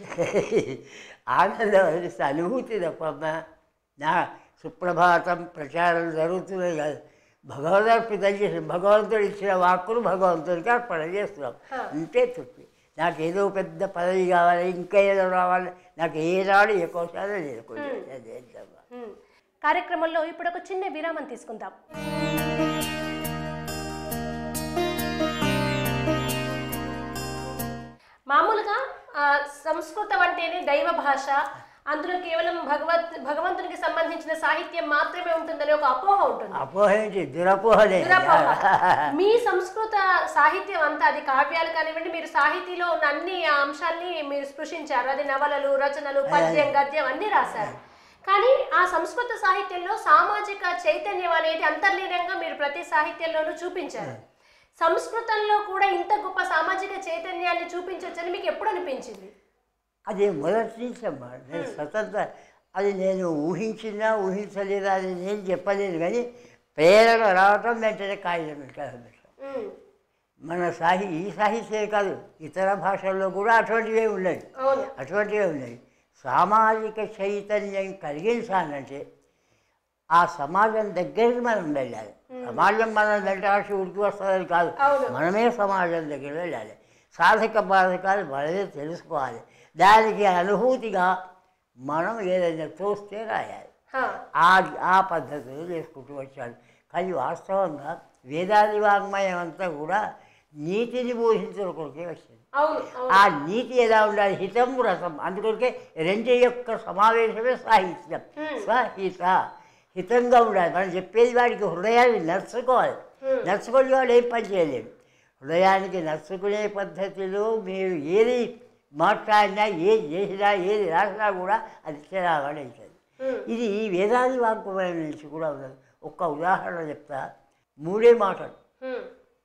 ఆనందం అనిపిస్తే అనుభూతి తప్ప నా సుప్రభాతం ప్రచారం జరుగుతున్నాయి కాదు భగవదర్పితం చేసి భగవంతుడు ఇచ్చిన వాక్కులు భగవంతుడికి అర్పణ చేస్తున్నాం హా. అంతే తృప్తి నాకు ఏదో పెద్ద పదవి కావాలి ఇంకా ఏదో రావాలి నాకు ఏ రాడు ఏ కోశాలు లేదు కొంచెం అదే అమ్మా. ఉమ్. కార్యక్రమంలో ఇప్పుడు ఒక చిన్న విరామం తీసుకుందాం మామూలుగా ఆ, సంస్కృతం అంటేనే దైవ భాష అందులో కేవలం భగవత్ భగవంతునికి సంబంధించిన సాహిత్యం మాత్రమే ఉంటుందనే ఒక అపోహ ఉంటుంది అపోహ ఏంటి దురపోహలే దురపోహ. మీ సంస్కృత సాహిత్యం అంతా అది కావ్యాలు కానివ్వండి మీరు సాహితీలో ఉన్న అన్ని అంశాల్ని మీరు స్పృశించారు అది నవలలు రచనలు పద్యం గద్యం అన్ని రాశారు కానీ ఆ సంస్కృత సాహిత్యంలో సామాజిక చైతన్యం అనేది అంతర్లీనంగా మీరు ప్రతి సాహిత్యంలోనూ చూపించారు సంస్కృతంలో కూడా ఇంత గొప్ప సామాజిక చైతన్యాన్ని చూపించవచ్చని మీకు ఎప్పుడు అనిపించింది అది మొదటి నుంచి అమ్మా నేను స్వతంత్ర అది నేను ఊహించినా ఊహించలేదా అని నేను చెప్పలేదు కానీ ప్రేరణ రావటం వెంటనే కాగితం పెట్టాను ఉమ్, మన సాహి ఈ సాహిత్యమే కాదు ఇతర భాషల్లో కూడా అటువంటివే ఉన్నాయి అవును అటువంటివే ఉన్నాయి సామాజిక చైతన్యం కలిగించాలంటే ఆ సమాజం దగ్గరికి మనం వెళ్ళాలి సమాజం మనం వెంటాల్సి ఉడికి వస్తుందని కాదు అవును. మనమే సమాజం దగ్గర వెళ్ళాలి సాధక బాధకాలు మనమే తెలుసుకోవాలి దానికి అనుభూతిగా మనం ఏదైనా తోస్తే రాయాలి హా, ఆ ఆ పద్ధతులు చేసుకుంటూ వచ్చాడు కానీ వాస్తవంగా వేదాది వాంగ్మయం అంతా కూడా నీతిని బోధించడం కొరకే వచ్చింది అవును అవును ఆ నీతి ఎలా ఉండాలి హితం రసం అందుకొరకే రెండు యొక్క సమావేశమే సాహిత్యం స్వహిత హితంగా ఉండాలి మనం చెప్పేది వాడికి హృదయాన్ని నచ్చుకోవాలి నచ్చుకొని వాడు ఏం పని చేయలేడు హృదయానికి నచ్చుకునే పద్ధతిలో మీరు ఏది మాట్లాడినా ఏది చేసినా ఏది రాసినా కూడా అది చలామణి అవుతుంది ఉమ్, ఇది ఈ వేదాది వాక్యమైన నుంచి కూడా ఉన్నది ఒక్క ఉదాహరణ చెప్తా మూడే మాటలు ఉమ్,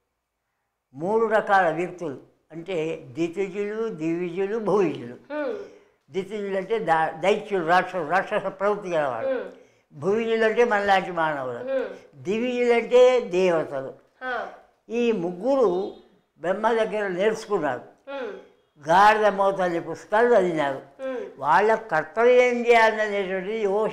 మూడు రకాల వ్యక్తులు అంటే దితిజులు దివిజులు భూయిజులు ఉమ్, దితిజులు అంటే దా దైత్యులు రాక్షసు రాక్షస ప్రవృత్తి గలవాడు ఉమ్, భూయిజులు అంటే మనలాంటి మానవులు ఉమ్, దివిజులు అంటే దేవతలు హా, ఈ ముగ్గురు బ్రహ్మ దగ్గర నేర్చుకున్నారు ఉమ్, గాడిద మోతల్లి పుస్తకాలు చదివినారు ఉమ్, వాళ్ళ కర్తవ్యం ఏం చేయాలనేటువంటిది ఓ శ-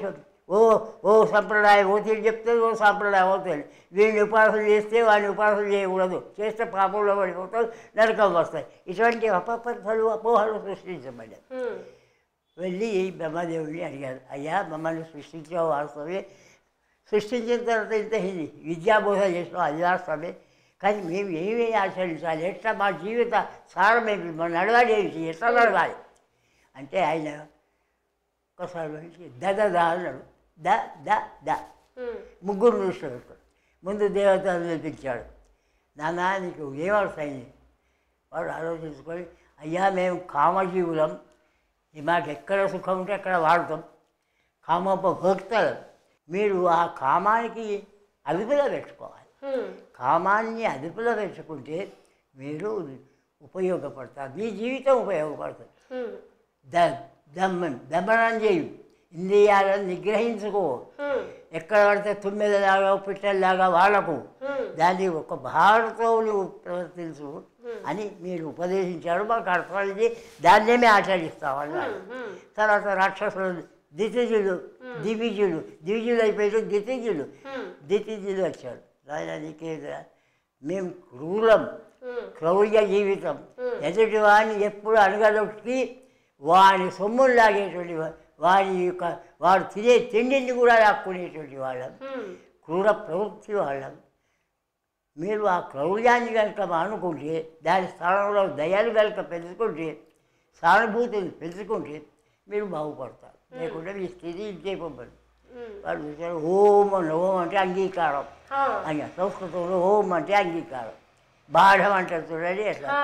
ఓ ఓ సంప్రదాయం ఓ తీరు చెప్తే ఓ సంప్రదాయం అవుతుంది వీడిని ఉపాసన చేస్తే వాడిని ఉపాసన చేయకూడదు చేస్తే పాపంలో పడిపోతారు నరకం వస్తాయి ఇటువంటి అపపర్థలు అపోహలు సృష్టించబడ్డాయి ఉమ్, వెళ్ళి బ్రహ్మదేవుడిని అడిగారు అయ్యా మమ్మల్ని సృష్టించే వాస్తవే సృష్టించిన తర్వాత ఇంత హిందీ విద్యాబోధ చేసిన అది వాస్తవే కానీ మేము ఏమి ఆచరించాలి ఎట్లా మా జీవిత సారం ఏంటి మన నడవాలి ఏంటి ఎట్లా నడవాలి అంటే ఆయన ఒకసారి వచ్చి ద ద ద అన్నాడు ద ద ద ఉమ్, ముగ్గురు దృష్టిలో పెట్టుకోడు ముందు దేవతలు పిలిపించాడు నాన్న నీకు ఏమర్థమైంది వాడు ఆలోచించుకొని అయ్యా మేము కామజీవులం ఇది మాకు ఎక్కడ సుఖం ఉంటే అక్కడ వాడతాం కామోపభోక్తలు మీరు ఆ కామానికి అదుపులో పెట్టుకోవాలి ఉమ్, కామాన్ని అదుపులో పెట్టుకుంటే మీరు ఉపయోగపడతారు మీ జీవితం ఉపయోగపడుతుంది ఉమ్, ద దమ్మం దమనం చేయు ఇంద్రియాలను నిగ్రహించుకో ఉమ్, ఎక్కడ పడితే తుమ్మెదలాగా పిట్టల్లాగా వాళ్ళకు ఉమ్, దాన్ని ఒక భారతో నువ్వు ప్రవర్తించు అని మీరు ఉపదేశించారు మాకు అర్థమైంది దాన్నే మేము ఆచరిస్తాం అన్నారు ఉమ్, తర్వాత రాక్షసులు దితిజులు దివిజులు దివిజులు అయిపోయారు దితిజులు ఉమ్, దితిజులు వచ్చారు నాయన నీకేదా మేము క్రూరం ఉమ్, క్రౌర్య జీవితం ఎదుటి వాడిని ఎప్పుడు అడగదొక్కి వాని సొమ్ములు లాగేటువంటి వా- వాని యొక్క వాడు తినే తిండిని కూడా లాక్కునేటువంటి వాళ్ళం ఉమ్, క్రూర ప్రవృత్తి వాళ్ళం మీరు ఆ క్రౌర్యాన్ని కనుక మానుకుంటే దాని స్థానంలో దయాలు కనుక పెంచుకుంటే సానుభూతిని పెంచుకుంటే మీరు బాగుపడతారు లేకుంటే మీ స్థితి ఇంకేపబడి ఉమ్, వాళ్ళు చూసారు ఓం అని ఓం అంటే అంగీకారం ఆ, అని సంస్కృతంలో ఓం అంటే అంగీకారం బాఢం అంటారు చూడండి అట్లా ఆ,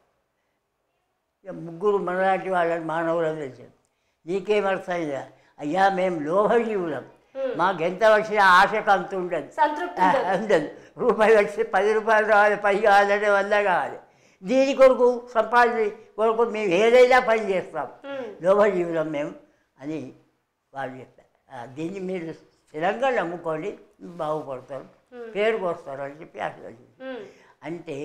ఇక ముగ్గురు మనలాంటి వాళ్ళని మానవులను తెలిసారు నీకేమర్థమైందా అయ్యా మేము లోభజీవులం మాకు ఎంత వచ్చినా ఆశకు అంత ఉండదు సంతృప్తి ఆ, ఉండదు. ఉండదు రూపాయి వచ్చి పది రూపాయలు రావాలి పది కావాలంటే వంద కావాలి దీని కొరకు సంపాదన కొరకు మేము ఏదైనా పని చేస్తాం ఉమ్, లోభజీవులం మేము అని వాళ్ళు చెప్పారు ఆ, దీన్ని మీరు స్థిరంగా నమ్ముకోండి బాగుపడతారు పేరుకు వస్తారు అని చెప్పి ఆశీర్వదించారు ఉమ్, అంటే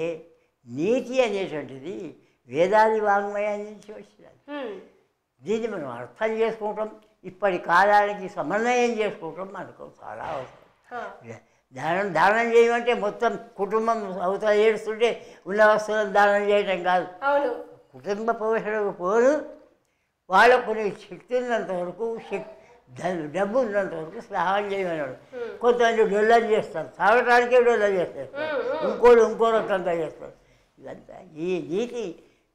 నీతి అనేటువంటిది వేదాది వాంగ్మయం నుంచి వచ్చినది ఉమ్, దీన్ని మనం అర్థం చేసుకుంటాం ఇప్పటి కాలానికి సమన్వయం చేసుకోవటం మనకు చాలా అవసరం ఆ, దానం దానం చేయమంటే మొత్తం కుటుంబం అవతల ఏడుస్తుంటే ఉన్న వస్తువులను దానం చేయటం కాదు అవును కుటుంబ పోషణకు పోను వాళ్ళకు కొన్ని శక్తి ఉన్నంత వరకు శక్తి డబ్బు ఉన్నంత వరకు సహాయం చేయమన్నాడు కొంతమంది డొల్లం చేస్తారు తాగటానికే డొల్లం చేస్తారు ఇంకోళ్ళు ఇంకో రకంగా చేస్తారు ఇదంతా ఈ నీతి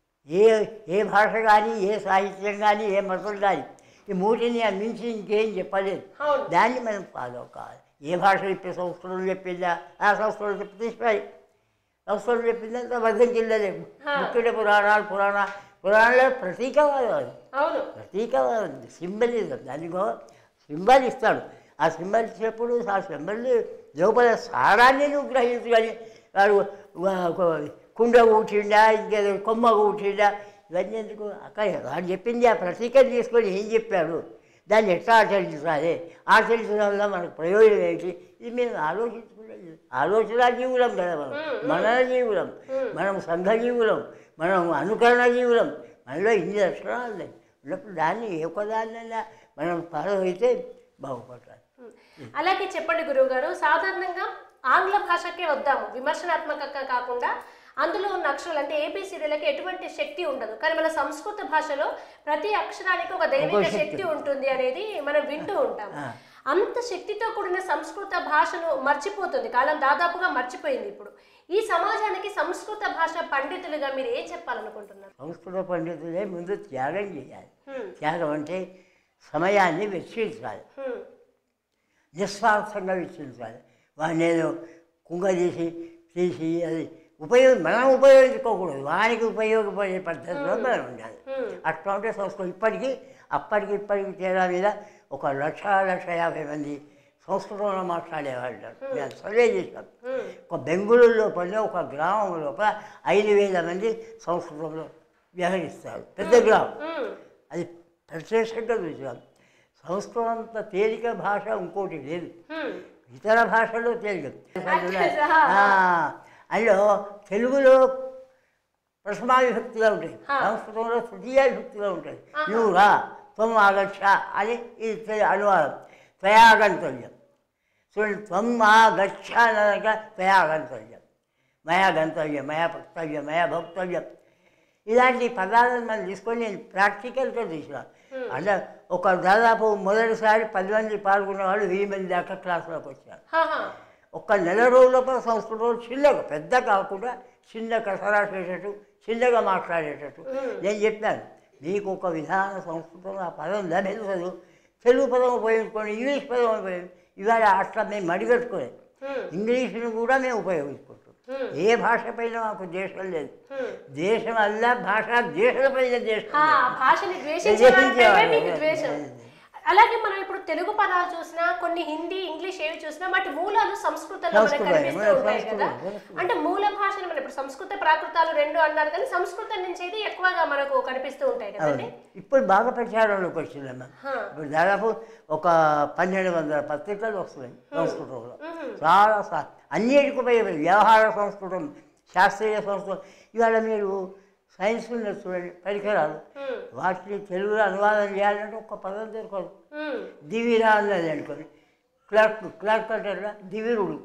ఏ ఏ భాష కానీ ఏ సాహిత్యం కానీ ఏ మతం కానీ ఈ మూటిని మించి ఇంకేం చెప్పలేదు అవును. దాన్ని మనం ఫాలో కావాలి ఏ భాష చెప్పి సంస్కృతం చెప్పిందా ఆ సంస్కృతం చెప్పి తీసిపోయి సంస్కృతం చెప్పిందంత అబద్ధం చెల్లలేదు ముఖ్యుడ పురాణాలు పురాణ పురాణాలు ప్రతీకవాదం అది అవును ప్రతీకవాదం సింబలిజం దానికో సింబల్ ఇస్తాడు ఆ సింబల్ ఇచ్చినప్పుడు ఆ సింబల్ లోపల సారాన్ని నువ్వు గ్రహించు కానీ వాడు వా- ఒక కుండ కూర్చుండా ఇంకేదో కొమ్మ కూర్చుండా ఇవన్నీ ఎందుకు అక్కడ వాడు చెప్పింది ఆ ప్రతీకం తీసుకొని ఏం చెప్పాడు దాన్ని ఎట్లా ఆచరించాలి ఆచరించడం వల్ల మనకు ప్రయోజనం ఏంటి ఇది మేము ఆలోచించుకునేది ఆలోచన జీవులం కదా మనం మనన జీవులం మనం సంఘ జీవులం మనం అనుకరణ జీవులం మనలో ఇన్ని లక్షణాలు ఉన్నాయి ఉన్నప్పుడు దాన్ని ఏ ఒక్కదాన్నైనా మనం ఫాలో అయితే బాగుపడాలి ఉమ్. అలాగే చెప్పండి గురువు గారు సాధారణంగా ఆంగ్ల భాషకే వద్దాము విమర్శనాత్మకంగా కాకుండా అందులో ఉన్న అక్షరాలు అంటే ఏబిసిడీలకి ఎటువంటి శక్తి ఉండదు కానీ మన సంస్కృత భాషలో ప్రతి అక్షరానికి ఒక దైవిక శక్తి. శక్తి ఉంటుంది అనేది మనం వింటూ ఉంటాం ఆ. అంత శక్తితో కూడిన సంస్కృత భాషను మర్చిపోతుంది కాలం దాదాపుగా మర్చిపోయింది ఇప్పుడు ఈ సమాజానికి సంస్కృత భాష పండితులుగా మీరు ఏం చెప్పాలనుకుంటున్నారు సంస్కృత పండితులే ముందు త్యాగం చేయాలి హ్మ్. త్యాగం అంటే సమయాన్ని వెచ్చించాలి హ్మ్. నిస్వార్థంగా వెచ్చించాలి వాడిని ఏదో కుంగ తీసి తీసి అది ఉపయోగం మనం ఉపయోగించుకోకూడదు వానికి ఉపయోగపడే పద్ధతిలో మనం ఉండాలి హ్మ్. అట్లా ఉంటే సంస్కృతం ఇప్పటికీ అప్పటికి ఇప్పటికి తేడా మీద ఒక లక్ష లక్ష యాభై మంది సంస్కృతంలో మాట్లాడేవాళ్ళు ఉన్నారు. మేము సర్వే చేసాం హ్మ్. ఒక బెంగుళూరు లోపల ఒక గ్రామం లోపల ఐదు వేల మంది సంస్కృతంలో వ్యవహరిస్తారు పెద్ద గ్రామం హ్మ్. అది ప్రత్యక్షంగా చూసాం సంస్కృతం అంత తేలిక భాష ఇంకోటి లేదు హ్మ్. ఇతర భాషలో తేలిక అచ్చా. ఆ, అందులో తెలుగులో ప్రథమా విభక్తిగా ఉంటాయి ఆ. సంస్కృతంలో తృతీయ విభక్తిగా ఉంటాయి నువ్వు రా త్వం ఆగచ్చ అని ఇది తె- అనువాదం త్వయా గంతవ్యం చూడండి త్వం మా గచ్చ అనగా త్వయా గంతవ్యం మయా గంతవ్యం మయా భక్తవ్యం మయా భక్తవ్యం ఇలాంటి పదాలను మనం తీసుకొని నేను ప్రాక్టికల్గా చూసిన అంటే ఒక దాదాపు మొదటిసారి పది మంది పాల్గొన్న వాళ్ళు వెయ్యి మంది దాకా క్లాసులోకి వచ్చారు హాహా. ఒక్క నెల రోజులతో సంస్కృతం చిన్నగా పెద్ద కాకుండా చిన్న కసరాసేటట్టు చిన్నగా మాట్లాడేటట్టు నేను చెప్పాను మీకు ఒక విధాన సంస్కృతం ఆ పదం లభించదు తెలుగు పదం ఉపయోగించుకోండి ఇంగ్లీష్ పదం ఉపయోగించి ఇవాళ అట్లా మేము మడిగట్టుకోలేదు హ్మ్. ఇంగ్లీష్ను కూడా మేము ఉపయోగించుకుంటాం హ్మ్. ఏ భాష పైన మాకు దేశం లేదు హ్మ్. దేశం అల్లా భాష దేశం పైన దేశం ఆ, లేదు. భాషని ద్వేషించే ద్వేషించే వారిపైనే వారు. మీకు ద్వేషం అలాగే మనం ఇప్పుడు తెలుగు పదాలు చూసినా కొన్ని హిందీ ఇంగ్లీష్ ఏవి చూసినా వాటి మూలాలు సంస్కృతంలో మనకు సంస్కృతం, కనిపిస్తూ మన ఉంటాయి సంస్కృతం, కదా సంస్కృతం. అంటే మూల భాషను మనం ఇప్పుడు సంస్కృత ప్రాకృతాలు రెండు అన్నారు కానీ సంస్కృతం నుంచి అయితే ఎక్కువగా మనకు కనిపిస్తూ ఉంటాయి కదండి అవును ఇప్పుడు బాగా ప్రచారంలోకి వచ్చిందమ్మా హా. ఇప్పుడు దాదాపు ఒక పన్నెండు వందల పత్రికలు వస్తున్నాయి సంస్కృతంలో మ్మ్. చాలా సా- అన్నిటికి ఉపయోగపడి వ్యవహార సంస్కృతం శాస్త్రీయ సంస్కృతం ఇవాళ మీరు సైన్స్ ఉన్న చూడండి పరికరాలు హ్మ్. వాటిని తెలుగులో అనువాదం చేయాలంటే ఒక్క పదం దొరకదు హ్మ్. దివిరా అన్నది అనుకోండి క్లర్క్ క్లర్క్ అంటారా దివిరుడు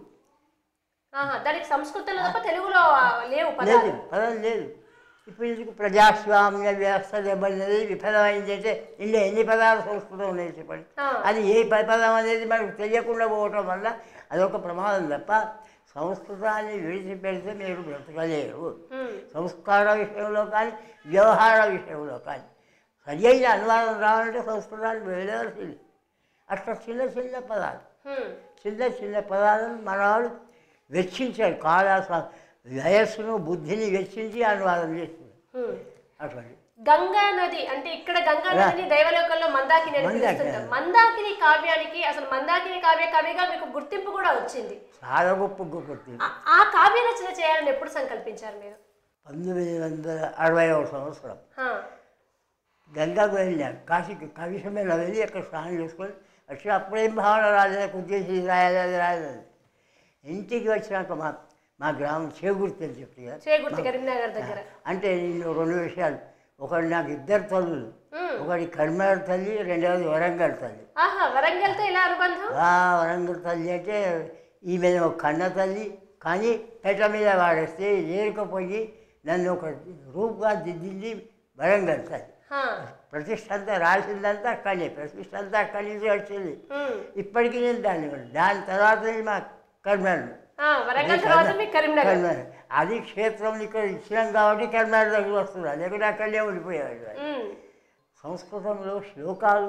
ఆహా, దానికి సంస్కృతంలో తప్ప తెలుగులో ఆ, లేవు లేదు పదాలు పదం లేదు ఇప్పుడు ఇందుకు ప్రజాస్వామ్య వ్యవస్థ దెబ్బతిన్నది విఫలమైంది అంటే ఇందులో ఎన్ని పదాలు సంస్కృతం ఉన్నాయి చెప్పండి ఆ. అది ఏ ప- పదం అనేది మనకు తెలియకుండా పోవటం వల్ల అదొక ప్రమాదం తప్ప సంస్కృతాన్ని విడిచిపెడితే మీరు బ్రతకలేరు హ్మ్. సంస్కార విషయంలో కానీ వ్యవహార విషయంలో కానీ సరి అయిన అనువాదం రావాలంటే సంస్కృతాన్ని వెళ్ళవలసింది అట్లా చిన్న చిన్న పదాలు హ్మ్. చిన్న చిన్న పదాలను మనవాళ్ళు వెచ్చించారు కాల స- వయస్సును బుద్ధిని వెచ్చించి అనువాదం చేస్తున్నారు హ్మ్. అటువంటి గంగా నది అంటే ఇక్కడ గంగా నదిని దైవలోకంలో మందాకిని అని మందాకిని. పిలుస్తుంటాం మందాకిని కావ్యానికి అసలు మందాకిని కావ్య కవిగా మీకు గుర్తింపు కూడా వచ్చింది చాలా గొప్ప గొప్ప ఆ- ఆ కావ్య రచన చేయాలని ఎప్పుడు సంకల్పించారు మీరు పంతొమ్మిది వందల అరవైవ సంవత్సరం హా. గంగాకు వెళ్ళాను కాశీకి కవిషమేళ వెళ్ళి అక్కడ స్నానం చేసుకొని వచ్చి అప్పుడేం భావన రాలేదు కుద్దేసి రాయాలి అది రాయాలి ఇంటికి వచ్చినాక మా మా గ్రామం చేకూర్తి అని చెప్తే కదా చేగుర్తి కరీంనగర్ దగ్గర అంటే నేను రెండు విషయాలు ఒకటి నాకు ఇద్దరు తల్లులు మ్మ్. ఒకటి కర్మేర తల్లి రెండవది వరంగల్ తల్లి ఆహా వరంగల్తో ఇలా అనుబంధం ఆ వరంగల్ తల్లి అంటే ఈమె ఒక కన్న తల్లి కానీ పెట మీద వాడేస్తే ఏరుకపోయి నన్ను ఒక రూపుగా దిద్దింది వరంగల్ తల్లి హా. ప్రతిష్ట అంతా రాసిందంతా అక్కడనే ప్రతిష్ట అంతా అక్కడి నుంచి వచ్చింది మ్మ్. ఇప్పటికీ నేను దాన్ని దాని తర్వాత మా కర్మేరు ఆ, వరంగల్ తర్వాత మీ కరీంనగర్ కర్మేరు అది క్షేత్రం ఇక్కడ ఇచ్చినాం కాబట్టి కర్మేరు దగ్గర వస్తున్నారు లేకుంటే అక్కడనే ఉండిపోయేవాడు మ్మ్. సంస్కృతంలో శ్లోకాలు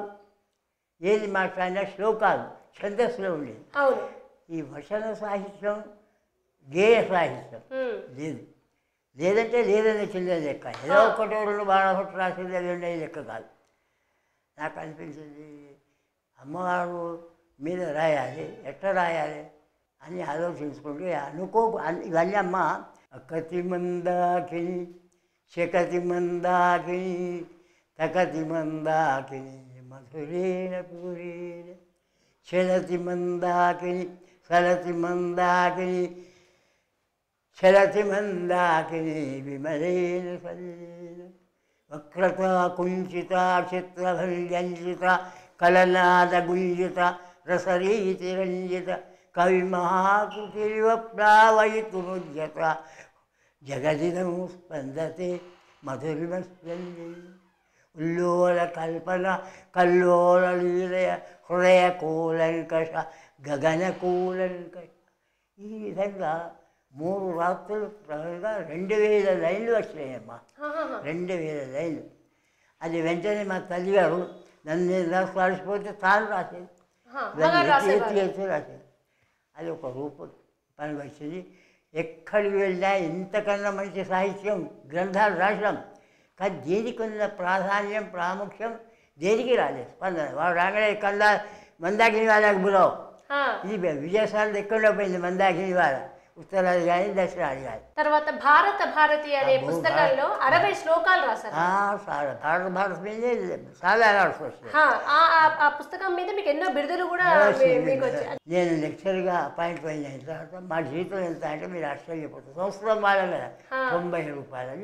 ఏది మాట్లాడినా శ్లోకాలు ఛందస్సులో ఉండేది అవును ఈ వచన సాహిత్యం గేయ సాహిత్యం మ్మ్. లేదు లేదంటే లేదని కింద లెక్క ఏదో ఒకటి రెండు బాణభట్టు రాసింది అవి ఉన్నాయి లెక్క కాదు నాకు అనిపించింది అమ్మవారు మీద రాయాలి ఎట్లా రాయాలి అని ఆలోచించుకుంటే అనుకో అన్- ఇవన్నీ అమ్మ అక్కతి మందాకిని శకతి మందాకిని తకతి మందాకిని మధురేణ పూరేణ చలతి మందాకిని సలతి మందాకిని చలతి మందాకిని విమలేన సల్లీన వక్రత కుంచిత చిత్రభంజంజిత కలనాద గుంజిత రసరీతి రంజిత కవి మహాకృతివ ప్లావయితుముద్యత జగదిదం స్పందతే మధురిమస్పంది ఉల్లోల కల్పన కల్లోల లీలయ హృదయ కూలంకష గగన కూలంకష ఈ విధంగా మూడు రాత్రులు ప్రగా రెండు వేల లైన్లు వచ్చినాయమ్మా ఆహాహా. రెండు వేల లైన్లు అది వెంటనే మా తల్లిగారు నన్ను నేను రాసి రాసిపోతే తాను రాసేది ఆహా. దాన్ని మగారు ఎత్తి రాసేవారు ఎత్తి ఎత్తి రాసేది అది ఒక రూపం పని వచ్చింది ఎక్కడికి వెళ్ళినా ఇంతకన్నా మంచి సాహిత్యం గ్రంథాలు రాసినాం కానీ దేనికి ఉన్న ప్రాధాన్యం ప్రాముఖ్యం దేనికి రాలేదు స్పందన వాడు రాగానే కల్లా మందాకిని వాళ్ళకి బులవు ఆ. ఇది విజయసాలు ఎక్కడ పోయింది మందాకిని వాళ్ళ ఉత్తరాది కానీ దక్షిణాది కానీ తర్వాత భారత భారతి అనే అబ్బో, పుస్తకంలో అరవై శ్లోకాలు రాశారు ఆ, చాలా భారత భారత మీదే చాలా రావాల్సి వస్తుంది హా, ఆ ఆ- ఆ పుస్తకం మీద మీకు ఎన్నో బిరుదులు కూడా మీ- మీకు వచ్చాయి నేను లెక్చర్గా అపాయింట్ అయిన తర్వాత మా జీతం ఎంత అంటే మీరు ఆశ్చర్యపోతారు సంవత్సరం వాళ్ళ కదా ఆ. తొంభై రూపాయల జీతం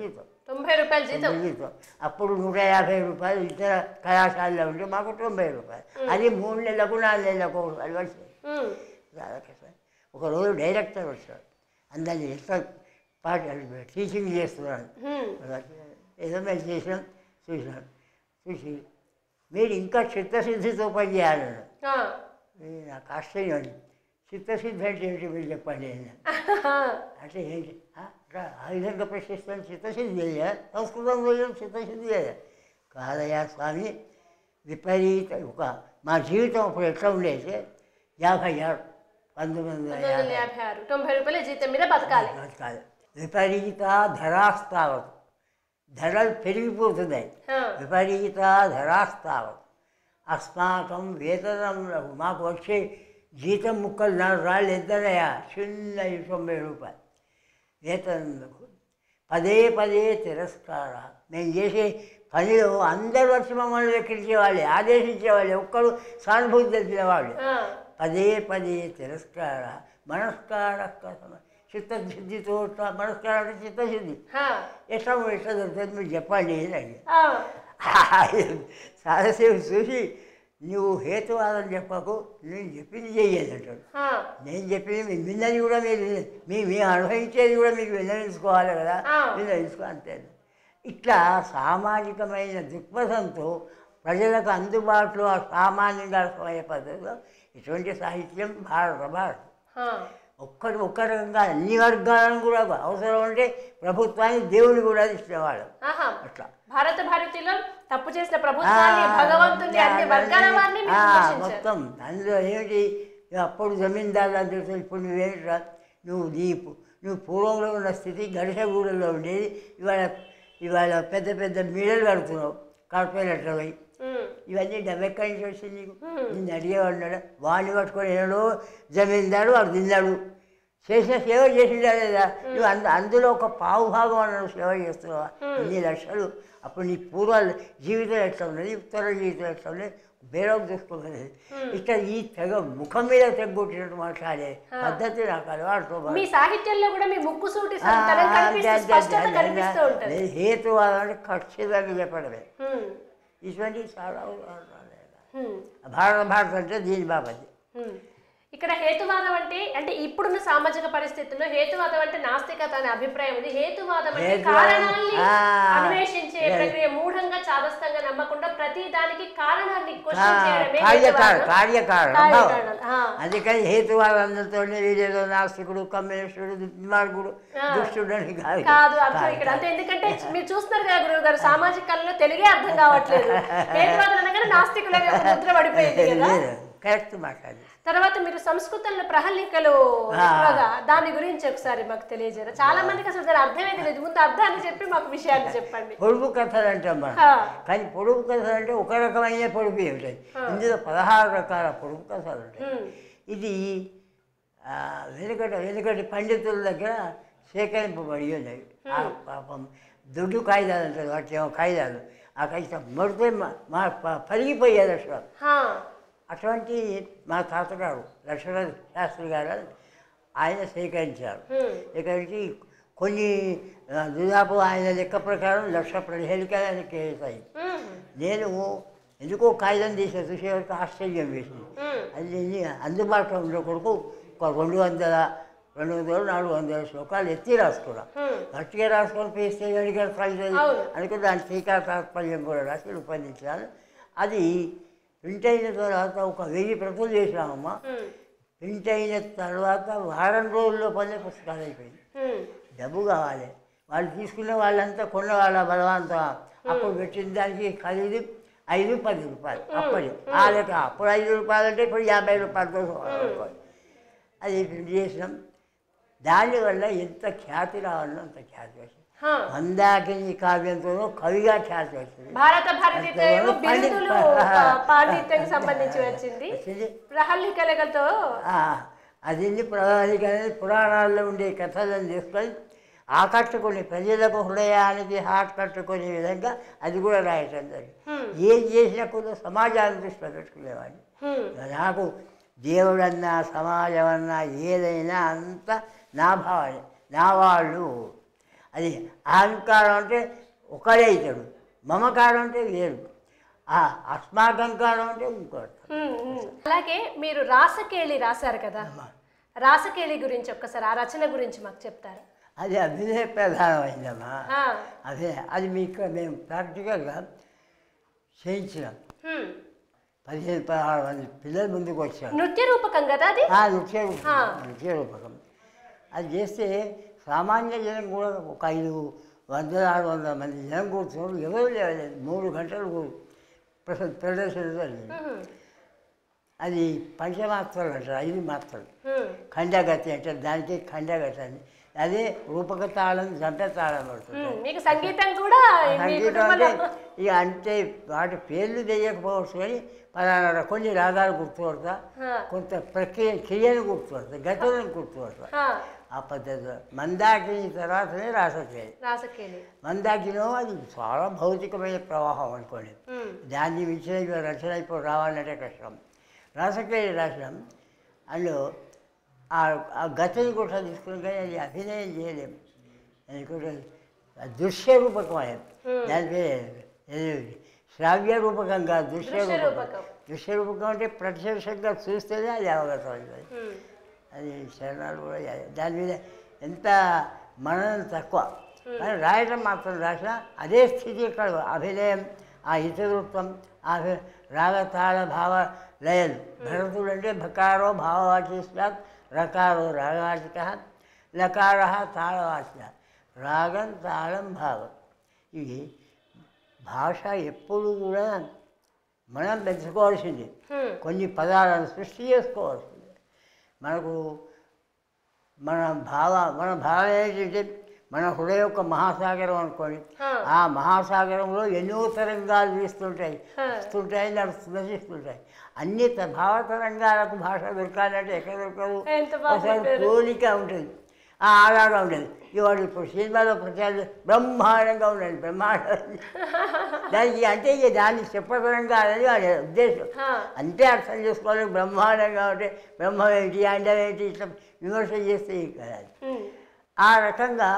తొంభై రూపాయల జీతం జీతం అప్పుడు నూట యాభై రూపాయలు ఇతర కళాశాలలో ఉంటే మాకు తొంభై రూపాయలు అది మూడు నెలలకు నాలుగు నెలలకు ఒకసారి వచ్చేది ఉమ్, చాలా కష్టం ఒకరోజు డైరెక్టర్ వచ్చాడు అందరినీ ఎట్లా పాట టీచింగ్ చేస్తున్నాను ఉమ్, ఏదో మేము చేసాం చూసినాం చూసి మీరు ఇంకా చిత్తశుద్ధితో పని చేయాలన్నాడు ఆ, ఇది నాకు ఆశ్చర్యం అది చిత్తశుద్ధి అంటే ఏంటి మీరు చెప్పండి అని. అంటే ఏంటి ఆ, రా, ఆ విధంగా ప్రశ్నిస్తాను చిత్తశుద్ధి చేయ సంస్కృతం చేయడం చిత్తశుద్ధి చేయ కాదయ్యా స్వామి విపరీత ఒక మా జీవితం అప్పుడు ఎట్లా ఉండేది యాభై ఆరు పంతొమ్మిది వందల పంతొమ్మిది వందల యాభై యాభై ఆరు తొంభై రూపాయల జీతం మీద బతకాలి కాదు విపరీత ధరాస్తావత్ ధరలు పెరిగిపోతున్నాయి ఆ, విపరీత ధరాస్తావత్ అస్మాకం వేతనం లఘు. మాకు వచ్చే జీతం ముక్కలు నాలుగు రాళ్ళు ఎంతనయా చిన్న తొంభై రూపాయలు వేతనంకు పదే పదే తిరస్కార మేము చేసే పనిలో అందరూ వచ్చి మమ్మల్ని లెక్కించేవాళ్ళే ఆదేశించేవాళ్ళే ఒక్కడు సానుభూతి తెలిసిన వాళ్ళు ఆ, పదే పదే తిరస్కార మనస్కార చిత్తశుద్ధితో మనస్కారం అంటే చిత్తశుద్ధి ఆ, ఎట్లా ఎట్లా దొరుకుతుంది మీరు చెప్పండి అని అడిగాను. ఆ, చాలాసేపు చూసి నువ్వు హేతువాదం చెప్పకు నేను చెప్పింది చెయ్యేది అంటాడు ఆ, నేను చెప్పింది మీ విన్నది కూడా మీరు విన- మీ మీ అనుభవించేది కూడా మీకు విన్నవించుకోవాలి కదా ఆ. విన్నవించుకో అంతే ఇట్లా సామాజికమైన దృక్పథంతో ప్రజలకు అందుబాటులో ఆ సామాన్యంగా అర్థమయ్యే పద్ధతిలో ఇటువంటి సాహిత్యం భారత భారత ఆ, ఒక్కటి ఒక్క రకంగా అన్ని వర్గాలను కూడా అవసరం ఉంటే ప్రభుత్వాన్ని దేవుని కూడా ఇచ్చేవాళ్ళు ఆహా. అట్లా భారత భారతిలో తప్పు చేసిన ప్రభుత్వాన్ని భగవంతుని అన్ని వర్గాల వారిని మీరు ఆ, విమర్శించారు మొత్తం అందులో ఏమిటి అప్పుడు జమీందారులు అంటే ఇప్పుడు నువ్వేమిట్రా నువ్వు నీ పు- నువ్వు పూర్వంలో ఉన్న స్థితి గడిసగూడలో ఉండేది ఇవాళ ఇవాళ పెద్ద పెద్ద మీడలు కడుతున్నావు కార్పొరేటర్ పోయి ఉమ్, ఇవన్నీ డబ్బు ఎక్కడి నుంచి వచ్చింది నీకు నిన్ను అడిగేవాడు వాడిని పట్టుకొని ఏడో జమీందారు వాడు తిన్నాడు చేసిన సేవ చేసిందా లేదా నువ్వు అంద అందులో ఒక పావు భాగం అన్నాడు సేవ చేస్తున్నావా ఇన్ని లక్షలు అప్పుడు నీ పూర్వ జీవితం ఎట్లా ఉన్నది ఉత్తర జీవితం ఎట్లా ఉన్నది బేరం చూసుకోగలదు ఇక్కడ ఈ తెగ ముఖం మీద తెగొట్టినట్టు మాట్లాడే పద్ధతి నాకు అలవాటు మీ సాహిత్యంలో కూడా మీ ముక్కు సూటి సంతనం కనిపిస్తూ స్పష్టత కనిపిస్తూ ఉంటుంది హేతువాదం అంటే ఖచ్చితంగా చెప్పడమే ఉమ్, ఇటువంటి చాలా ఉదాహరణలు. ఉమ్, భారత భారత అంటే దీని బాబతి ఉమ్. ఇక్కడ హేతువాదం అంటే అంటే ఇప్పుడున్న సామాజిక పరిస్థితుల్లో హేతువాదం అంటే నాస్తికత అనే అభిప్రాయం ఉంది హేతువాదం అంటే హేతువాదం, కారణాన్ని ఆ, అన్వేషించే yes. ప్రక్రియ మూఢంగా చాదస్తంగా నమ్మకుండా ప్రతి దానికి కారణాన్ని ఆ, క్వశ్చన్ చేయడమే కార్యకార హేతువాదం. కార్యకారణం కార్యకారణం, ఆ. అందుకని హేతువాదంతో వీడేదో నాస్తికుడు కమ్యూనిస్టుడు దుర్మార్గుడు దుష్టుడు అని కాదు కాదు అర్థం ఇక్కడ అంతే ఎందుకంటే మీరు చూస్తున్నారు కదా గురువు గారు సామాజిక కళలో తెలుగే అర్థం కావట్లేదు హేతువాదం అనగానే నాస్తికులనే ఒక ముద్ర పడిపోయింది కదా లేదు కరెక్ట్ మాట్లాడి తర్వాత మీరు సంస్కృతంలో ప్రహల్లికలు ఆ. ఎక్కువగా దాని గురించి ఒకసారి మాకు తెలియజేయరు చాలా మందికి అసలు దాని అర్థమే తెలియదు ముందు అర్థాన్ని చెప్పి మాకు విషయాన్ని చెప్పండి పొడుపు కథలు అంటాం మనం ఆ. కానీ పొడుపు కథలు అంటే ఒక రకమైన పొడుపు ఉంటాయి ఇందులో పదహారు రకాల పొడుపు కథలు ఉంటాయి ఉమ్, ఇది ఆ, వెనుకట వెనుకటి పండితుల దగ్గర సేకరింపబడి ఉన్నాయి ఆ పాపం దొడ్డు కాగితాలు అంటారు వాటి ఏమో కాగితాలు ఆ కాగితం మడితే మా- మా ప- పరిగిపోయేది అసలు హా, అటువంటి మా తాతగారు లక్ష్మణ శాస్త్రి గారు ఆయన సేకరించారు ఉమ్, సేకరించి కొన్ని ఆ, దాదాపు ఆయన లెక్క ప్రకారం లక్ష పదిహేను ఆయనకి వేసాయి ఉమ్, నేను ఎందుకో కాగితం తీసే చూసే వరకు ఆశ్చర్యం వేసింది ఉమ్, అది ఎన్ని అందుబాటులో ఉండే కొడుకు ఒక రెండు వందల రెండు వందలు నాలుగు వందల శ్లోకాలు ఎత్తి రాసుకున్నా ఉమ్, గట్టిగా రాసుకొని పేస్తే అడిగారు సాగుతుంది అవును. అందుకే దాని టీకా తాత్పర్యం కూడా రాసి రూపొందించాను అది ప్రింట్ అయిన తర్వాత ఒక వెయ్యి ప్రతులు చేసినామమ్మా ఉమ్, ప్రింట్ అయిన తర్వాత వారం రోజుల్లో పల్లె పుస్తకాలు అయిపోయింది ఉమ్, డబ్బు కావాలి వాళ్ళు తీసుకునే వాళ్ళంతా కొన్న వాళ్ళ బలవంతం అప్పుడు పెట్టిన దానికి ఖరీదు ఐదు పది రూపాయలు అప్పటి ఆ లెక్క అప్పుడు ఐదు రూపాయలు అంటే ఇప్పుడు యాభై రూపాయలతో అనుకోండి. అది ప్రింట్ చేసినాం దానివల్ల ఎంత ఖ్యాతి రావాలో అంత ఖ్యాతి వచ్చింది హా. మందాకిని కావ్యంతోనూ కవిగా ఖ్యాతి వచ్చింది భారత భారతితో ఏమో పండిత్ బిరుదులు ఆ. పాండిత్యం సంబంధించి వచ్చింది వచ్చింది ప్రహల్లికలతో ఆ, అది ప్రణాళిక అనేది పురాణాల్లో ఉండే కథలను తీసుకొని ఆకట్టుకుని ప్రజలకు హృదయానికి హాట్ కట్టుకునే విధంగా అది కూడా రాయటం జరిగింది ఏం చేసినా కూడా సమాజాన్ని దృష్టిలో పెట్టుకునేవాడిని హ్మ్, నాకు దేవుడన్నా సమాజం అన్నా ఏదైనా అంతా నా భావనే నా వాళ్ళు అది అహంకారం అంటే ఒకడే అవుతాడు మమకారం అంటే వేరు ఆ అస్మాకంకారం అంటే ఇంకోటి ఉమ్, ఉమ్. అలాగే మీరు రాసకేళి రాశారు కదా రాసకేళి గురించి ఒక్కసారి ఆ రచన గురించి మాకు చెప్తారు అది అభినయ ప్రధానమైందమ్మా ఆ, అదే అది మీకు మేము ప్రాక్టికల్గా చేయించినాం ఉమ్. పదిహేను పదహారు మంది పిల్లలు ముందుకు వచ్చారు నృత్య రూపకం కదా అది ఆ నృత్య రూపకం ఆ. నృత్య రూపకం అది చేస్తే సామాన్య జనం కూడా ఒక ఐదు వందల ఆరు వందల మంది జనం కూర్చున్నారు ఎవరు లేవలేదు మూడు గంటలు ప్రస- ప్రదర్శన జరిగింది ఉమ్, అది పంచమాత్రలు అంటారు ఐదు మాత్రలు ఉమ్. ఖండగతి అంటారు దానికి ఖండగతి అని అదే రూపక తాళం జంట తాళం పడుతుంది ఉమ్, మీకు సంగీతం కూడా మీ సంగీతం కుటుంబంలో అంటే ఇక అంటే వాటి పేర్లు తెలియకపోవచ్చు కానీ పలానా కొన్ని రాగాలు గుర్తుపడతా ఆ, కొంత ప్రక్రియ క్రియను గుర్తుపడతా గతులను గుర్తుపడతా ఆ, ఆ పద్ధతిలో మందాకిని తర్వాతనే రాసక్రియ రాసకేళి మందాకినో అది చాలా భౌతికమైన ప్రవాహం అనుకోండి ఉమ్, దాన్ని మించిన ఇక రచన ఇప్పుడు రావాలంటే కష్టం రాసక్రియ రాసినాం అందులో ఆ ఆ గతిని కూడా తీసుకుని కానీ అది అభినయం చేయలేము ఎందుకంటే అది దృశ్య రూపకం అది దాని పేరు ఏది శ్రావ్య రూపకం కాదు దృశ్య దృశ్య రూపకం రూపకం. దృశ్య రూపకం అంటే ప్రత్యక్షంగా చూస్తేనే అది అవగతం అవుతుంది ఉమ్, అది శరణాలు కూడా చేయాలి. దాని మీద ఎంత మననం తక్కువ కానీ రాయటం మాత్రం రాసిన అదే స్థితి ఇక్కడ అభినయం ఆ ఇతరూపం ఆ అభి- రాగ తాళ భావ లయలు భరతుడు అంటే భకారో భావవాచి స్యాత్ రకారో రాగవాచిక లకార తాళవాచిక రాగం తాళం భావం ఇవి భాష ఎప్పుడు కూడా మనం పెంచుకోవాల్సింది ఉమ్, కొన్ని పదాలను సృష్టి చేసుకోవాల్సింది మనకు మన భావ మన భావం ఏంటంటే మన హృదయం ఒక మహాసాగరం అనుకోండి ఆ. ఆ మహాసాగరంలో ఎన్నో తరంగాలు వీస్తుంటాయి ఆ. వస్తుంటాయి నడుస్తు నశిస్తుంటాయి అన్ని త- భావ తరంగాలకు భాష దొరకాలంటే ఎక్కడ దొరకదు ఎంత బాగా ఒకసారి చెప్పారు. పోలిక ఉంటుంది ఆ ఆధారం ఉండేది ఇవాడు ఇప్పుడు సినిమాలో ప్రచారం బ్రహ్మాండంగా ఉండండి బ్రహ్మాండం దానికి అంటే ఇక దాన్ని చెప్పదనంగా అనేది వాడి ఉద్దేశం ఆ, అంతే అర్థం చేసుకోవాలి బ్రహ్మాండంగా ఉంటే బ్రహ్మం ఏంటి అండం ఏంటి ఇట్లా విమర్శ చేస్తే ఇక అది. ఉమ్, ఆ రకంగా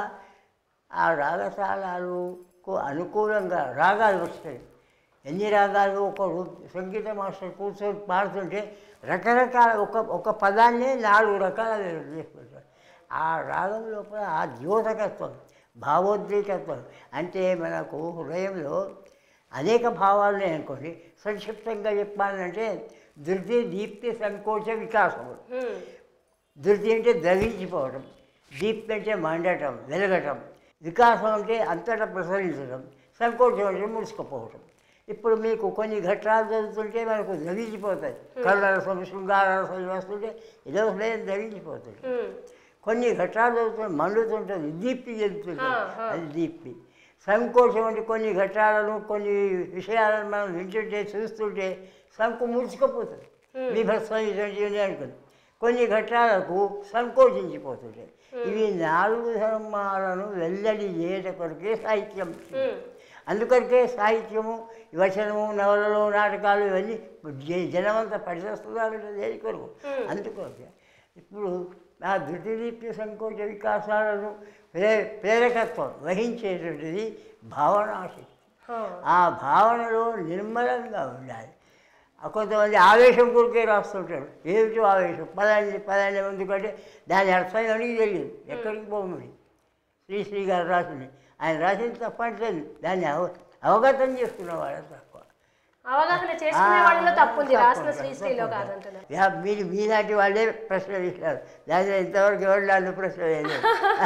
ఆ రాగతాళాలకు అనుకూలంగా రాగాలు వస్తాయి ఎన్ని రాగాలు ఒక రూ- సంగీత మాస్టర్ కూర్చొని పాడుతుంటే రకరకాల ఒక ఒక పదాన్నే నాలుగు రకాల చేసుకుంటారు ఆ రాగం లోపల ఆ ద్యోతకత్వం భావోద్రేకత్వం అంటే మనకు హృదయంలో అనేక భావాలు ఉన్నాయి అనుకోండి సంక్షిప్తంగా చెప్పాలంటే ధృతి దీప్తి సంకోచ వికాసములు ఉమ్, ధృతి అంటే ద్రవించిపోవడం దీప్తి అంటే మండటం వెలగటం వికాసం అంటే అంతటా ప్రసరించడం సంకోచం అంటే ముడుచుకుపోవడం ఇప్పుడు మీకు కొన్ని ఘట్టాలు జరుగుతుంటే మనకు ద్రవించిపోతాయి కళ్ళరసం శృంగారరసం ఇవి వస్తుంటే ఏదో హృదయం ద్రవించిపోతుంది ఉమ్, కొన్ని ఘట్టాలు జరుగుతుంటే మండుతుంటుంది దీప్తి చెందుతుంది ఆ, ఆ. అది దీప్తి సంకోచం అంటే కొన్ని ఘట్టాలను కొన్ని విషయాలను మనం వింటుంటే చూస్తుంటే సంకు ముడుచుకుపోతుంది విభత్సం ఇటువంటివి అనుకుంది కొన్ని ఘట్టాలకు సంకోచించిపోతుంటాయి ఇవి నాలుగు ధర్మాలను వెల్లడి చేయట కొరకే సాహిత్యం ఉమ్, అందుకొరకే సాహిత్యము వచనము నవలలు నాటకాలు ఇవన్నీ జ- జనమంతా పరిచేస్తున్నారు దేని కొరకు అందుకొరకే ఇప్పుడు ఆ ధృతిదీప్తి సంకోచ వికాసాలను ప్రే ప్రేరకత్వం వహించేటువంటిది భావనాశక్తి ఆ, ఆ భావనలో నిర్మలంగా ఉండాలి ఆ కొంతమంది ఆవేశం కొరికే రాస్తుంటారు ఏమిటో ఆవేశం పదాన్ని పదాన్ని ఎందుకంటే దాని అర్థం ఎవరికి తెలియదు ఎక్కడికి పోమని శ్రీశ్రీ గారు రాసింది ఆయన రాసింది తప్పట్లేదు దాన్ని అవ అవగతం చేసుకున్నవాడు తక్కువ అవగాహన చేసుకునే వాళ్ళలో తప్పుంది తప్పు రాసిన ఉంటుంది, శ్రీశ్రీలో తప్పు కాదంటున్నారు ఉంటుంది. యా, మీరు మీలాంటి వాళ్ళే ప్రశ్న వేసినారు దానిలో ఇంతవరకు ఎవరు నన్ను ప్రశ్న వేయలేదు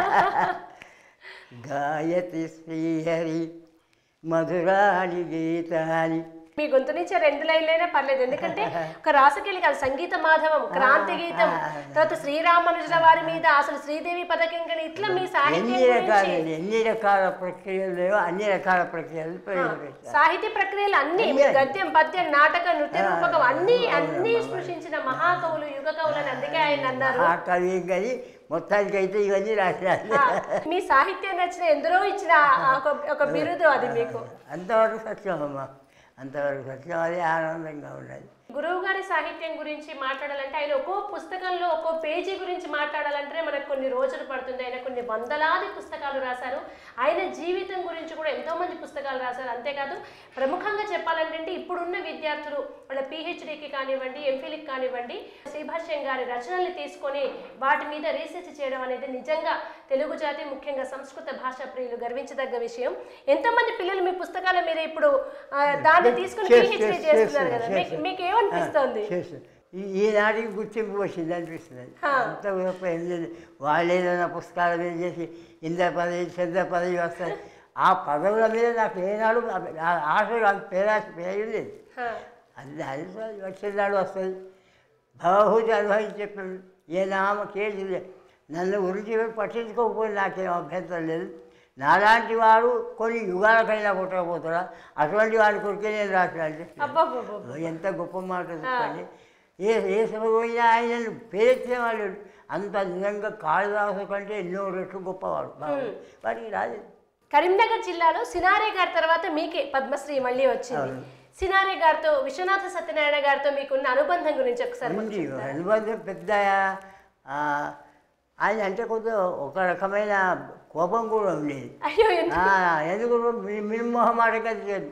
గాయతి శ్రీహరి మధురాని గీతాని మీ గొంతు నుంచి రెండు లైన్లైనా పర్లేదు ఎందుకంటే ఒక రాసకెళ్ళి కాదు సంగీత మాధవం క్రాంతి గీతం తర్వాత శ్రీరామనుజుల వారి మీద అసలు శ్రీదేవి పథకం కానీ ఇట్లా మీ సాహిత్యం ఎన్ని రకాల గురించి ఎన్ని రకాల ప్రక్రియలు లేవో అన్ని రకాల ప్రక్రియలు ప్రవేశపెట్టారు సాహిత్య ప్రక్రియలు అన్ని అన్నీ. గద్యం పద్యం నాటక నృత్య ఆ, రూపకం అన్ని అవును, అన్ని అవును. సృష్టించిన మహాకవులు యుగ కవులని అందుకే ఆయన అన్నారు ఆ కవి కానీ మొత్తానికి అయితే ఇవన్నీ రాశారు ఆ, మీ సాహిత్యం నచ్చిన ఎందరో ఇచ్చిన ఆ ఒక- ఒక బిరుదు అది మీకు అంతవరకు సత్యం అమ్మ అంతవరకు సత్యం అది ఆనందంగా ఉన్నది గురువు గారి సాహిత్యం గురించి మాట్లాడాలంటే ఆయన ఒక్కో పుస్తకంలో ఒక్కో పేజీ గురించి మాట్లాడాలంటే మనకు కొన్ని రోజులు పడుతుంది ఆయన కొన్ని వందలాది పుస్తకాలు రాశారు ఆయన జీవితం గురించి కూడా ఎంతో మంది పుస్తకాలు రాశారు అంతేకాదు ప్రముఖంగా చెప్పాలంటే ఇప్పుడున్న విద్యార్థులు వాళ్ళ పిహెచ్డికి కానివ్వండి ఎంఫిల్కి కానివ్వండి శ్రీభాష్యం గారి రచనల్ని తీసుకొని వాటి మీద రీసెర్చ్ చేయడం అనేది నిజంగా తెలుగు జాతి ముఖ్యంగా సంస్కృత భాషా ప్రియులు గర్వించదగ్గ విషయం ఎంతమంది పిల్లలు మీ పుస్తకాల మీద ఇప్పుడు ఆ, దాన్ని తీసుకుని చేస్తు- పిహెచ్డి చేస్తు- చేస్తున్నారు కదా చేస్తు- మీకు మీకు ఏమనిపిస్తోంది చేస్తు ఈ- ఈనాటికి గుర్తింపు వచ్చింది అనిపిస్తుంది అంత గొప్ప ఏం లేదు వాళ్ళు ఏదైనా పుస్తకాల మీద చేసి ఇంద పదవి చంద్ర పదవి వస్తాయి ఆ పదవుల మీద నాకు ఏనాడు ఆ ఆశ కాదు పేరాశ పేరు లేదు హా, అది అది వచ్చేనాడు వస్తుంది భవభూతి అనుభవించి చెప్పాడు ఏ నామ కేసు నన్ను గురించి పట్టించుకోకపోతే నాకేం అభ్యంతరం లేదు నాలాంటి వాడు కొన్ని యుగాలకైనా పుట్టకపోతాడా అటువంటి వాడి కొరికే నేను రాసినంటే అబ్బబ్బబ్బబ్బ. ఎంత గొప్ప మాట చెప్పండి ఏ ఏ సభ పోయినా ఆయనను పేరెత్తిన వాళ్ళు అంత నిజంగా కాళిదాసు కంటే ఎన్నో రెట్లు గొప్పవాడు బాబు వాడికి రాలేదు కరీంనగర్ జిల్లాలో సినారే గారి తర్వాత మీకే పద్మశ్రీ మళ్ళీ వచ్చింది సినారే గారితో విశ్వనాథ సత్యనారాయణ గారితో మీకున్న అనుబంధం గురించి ఒకసారి మాకు ఉంది చెప్తారా? అనుబంధం పెద్ద ఆ, ఆయన అంటే కొంచెం ఒక రకమైన కోపం కూడా ఉండేది అయ్యో ఎంత ఆ, ఎందుకు మినిమొహమాటగా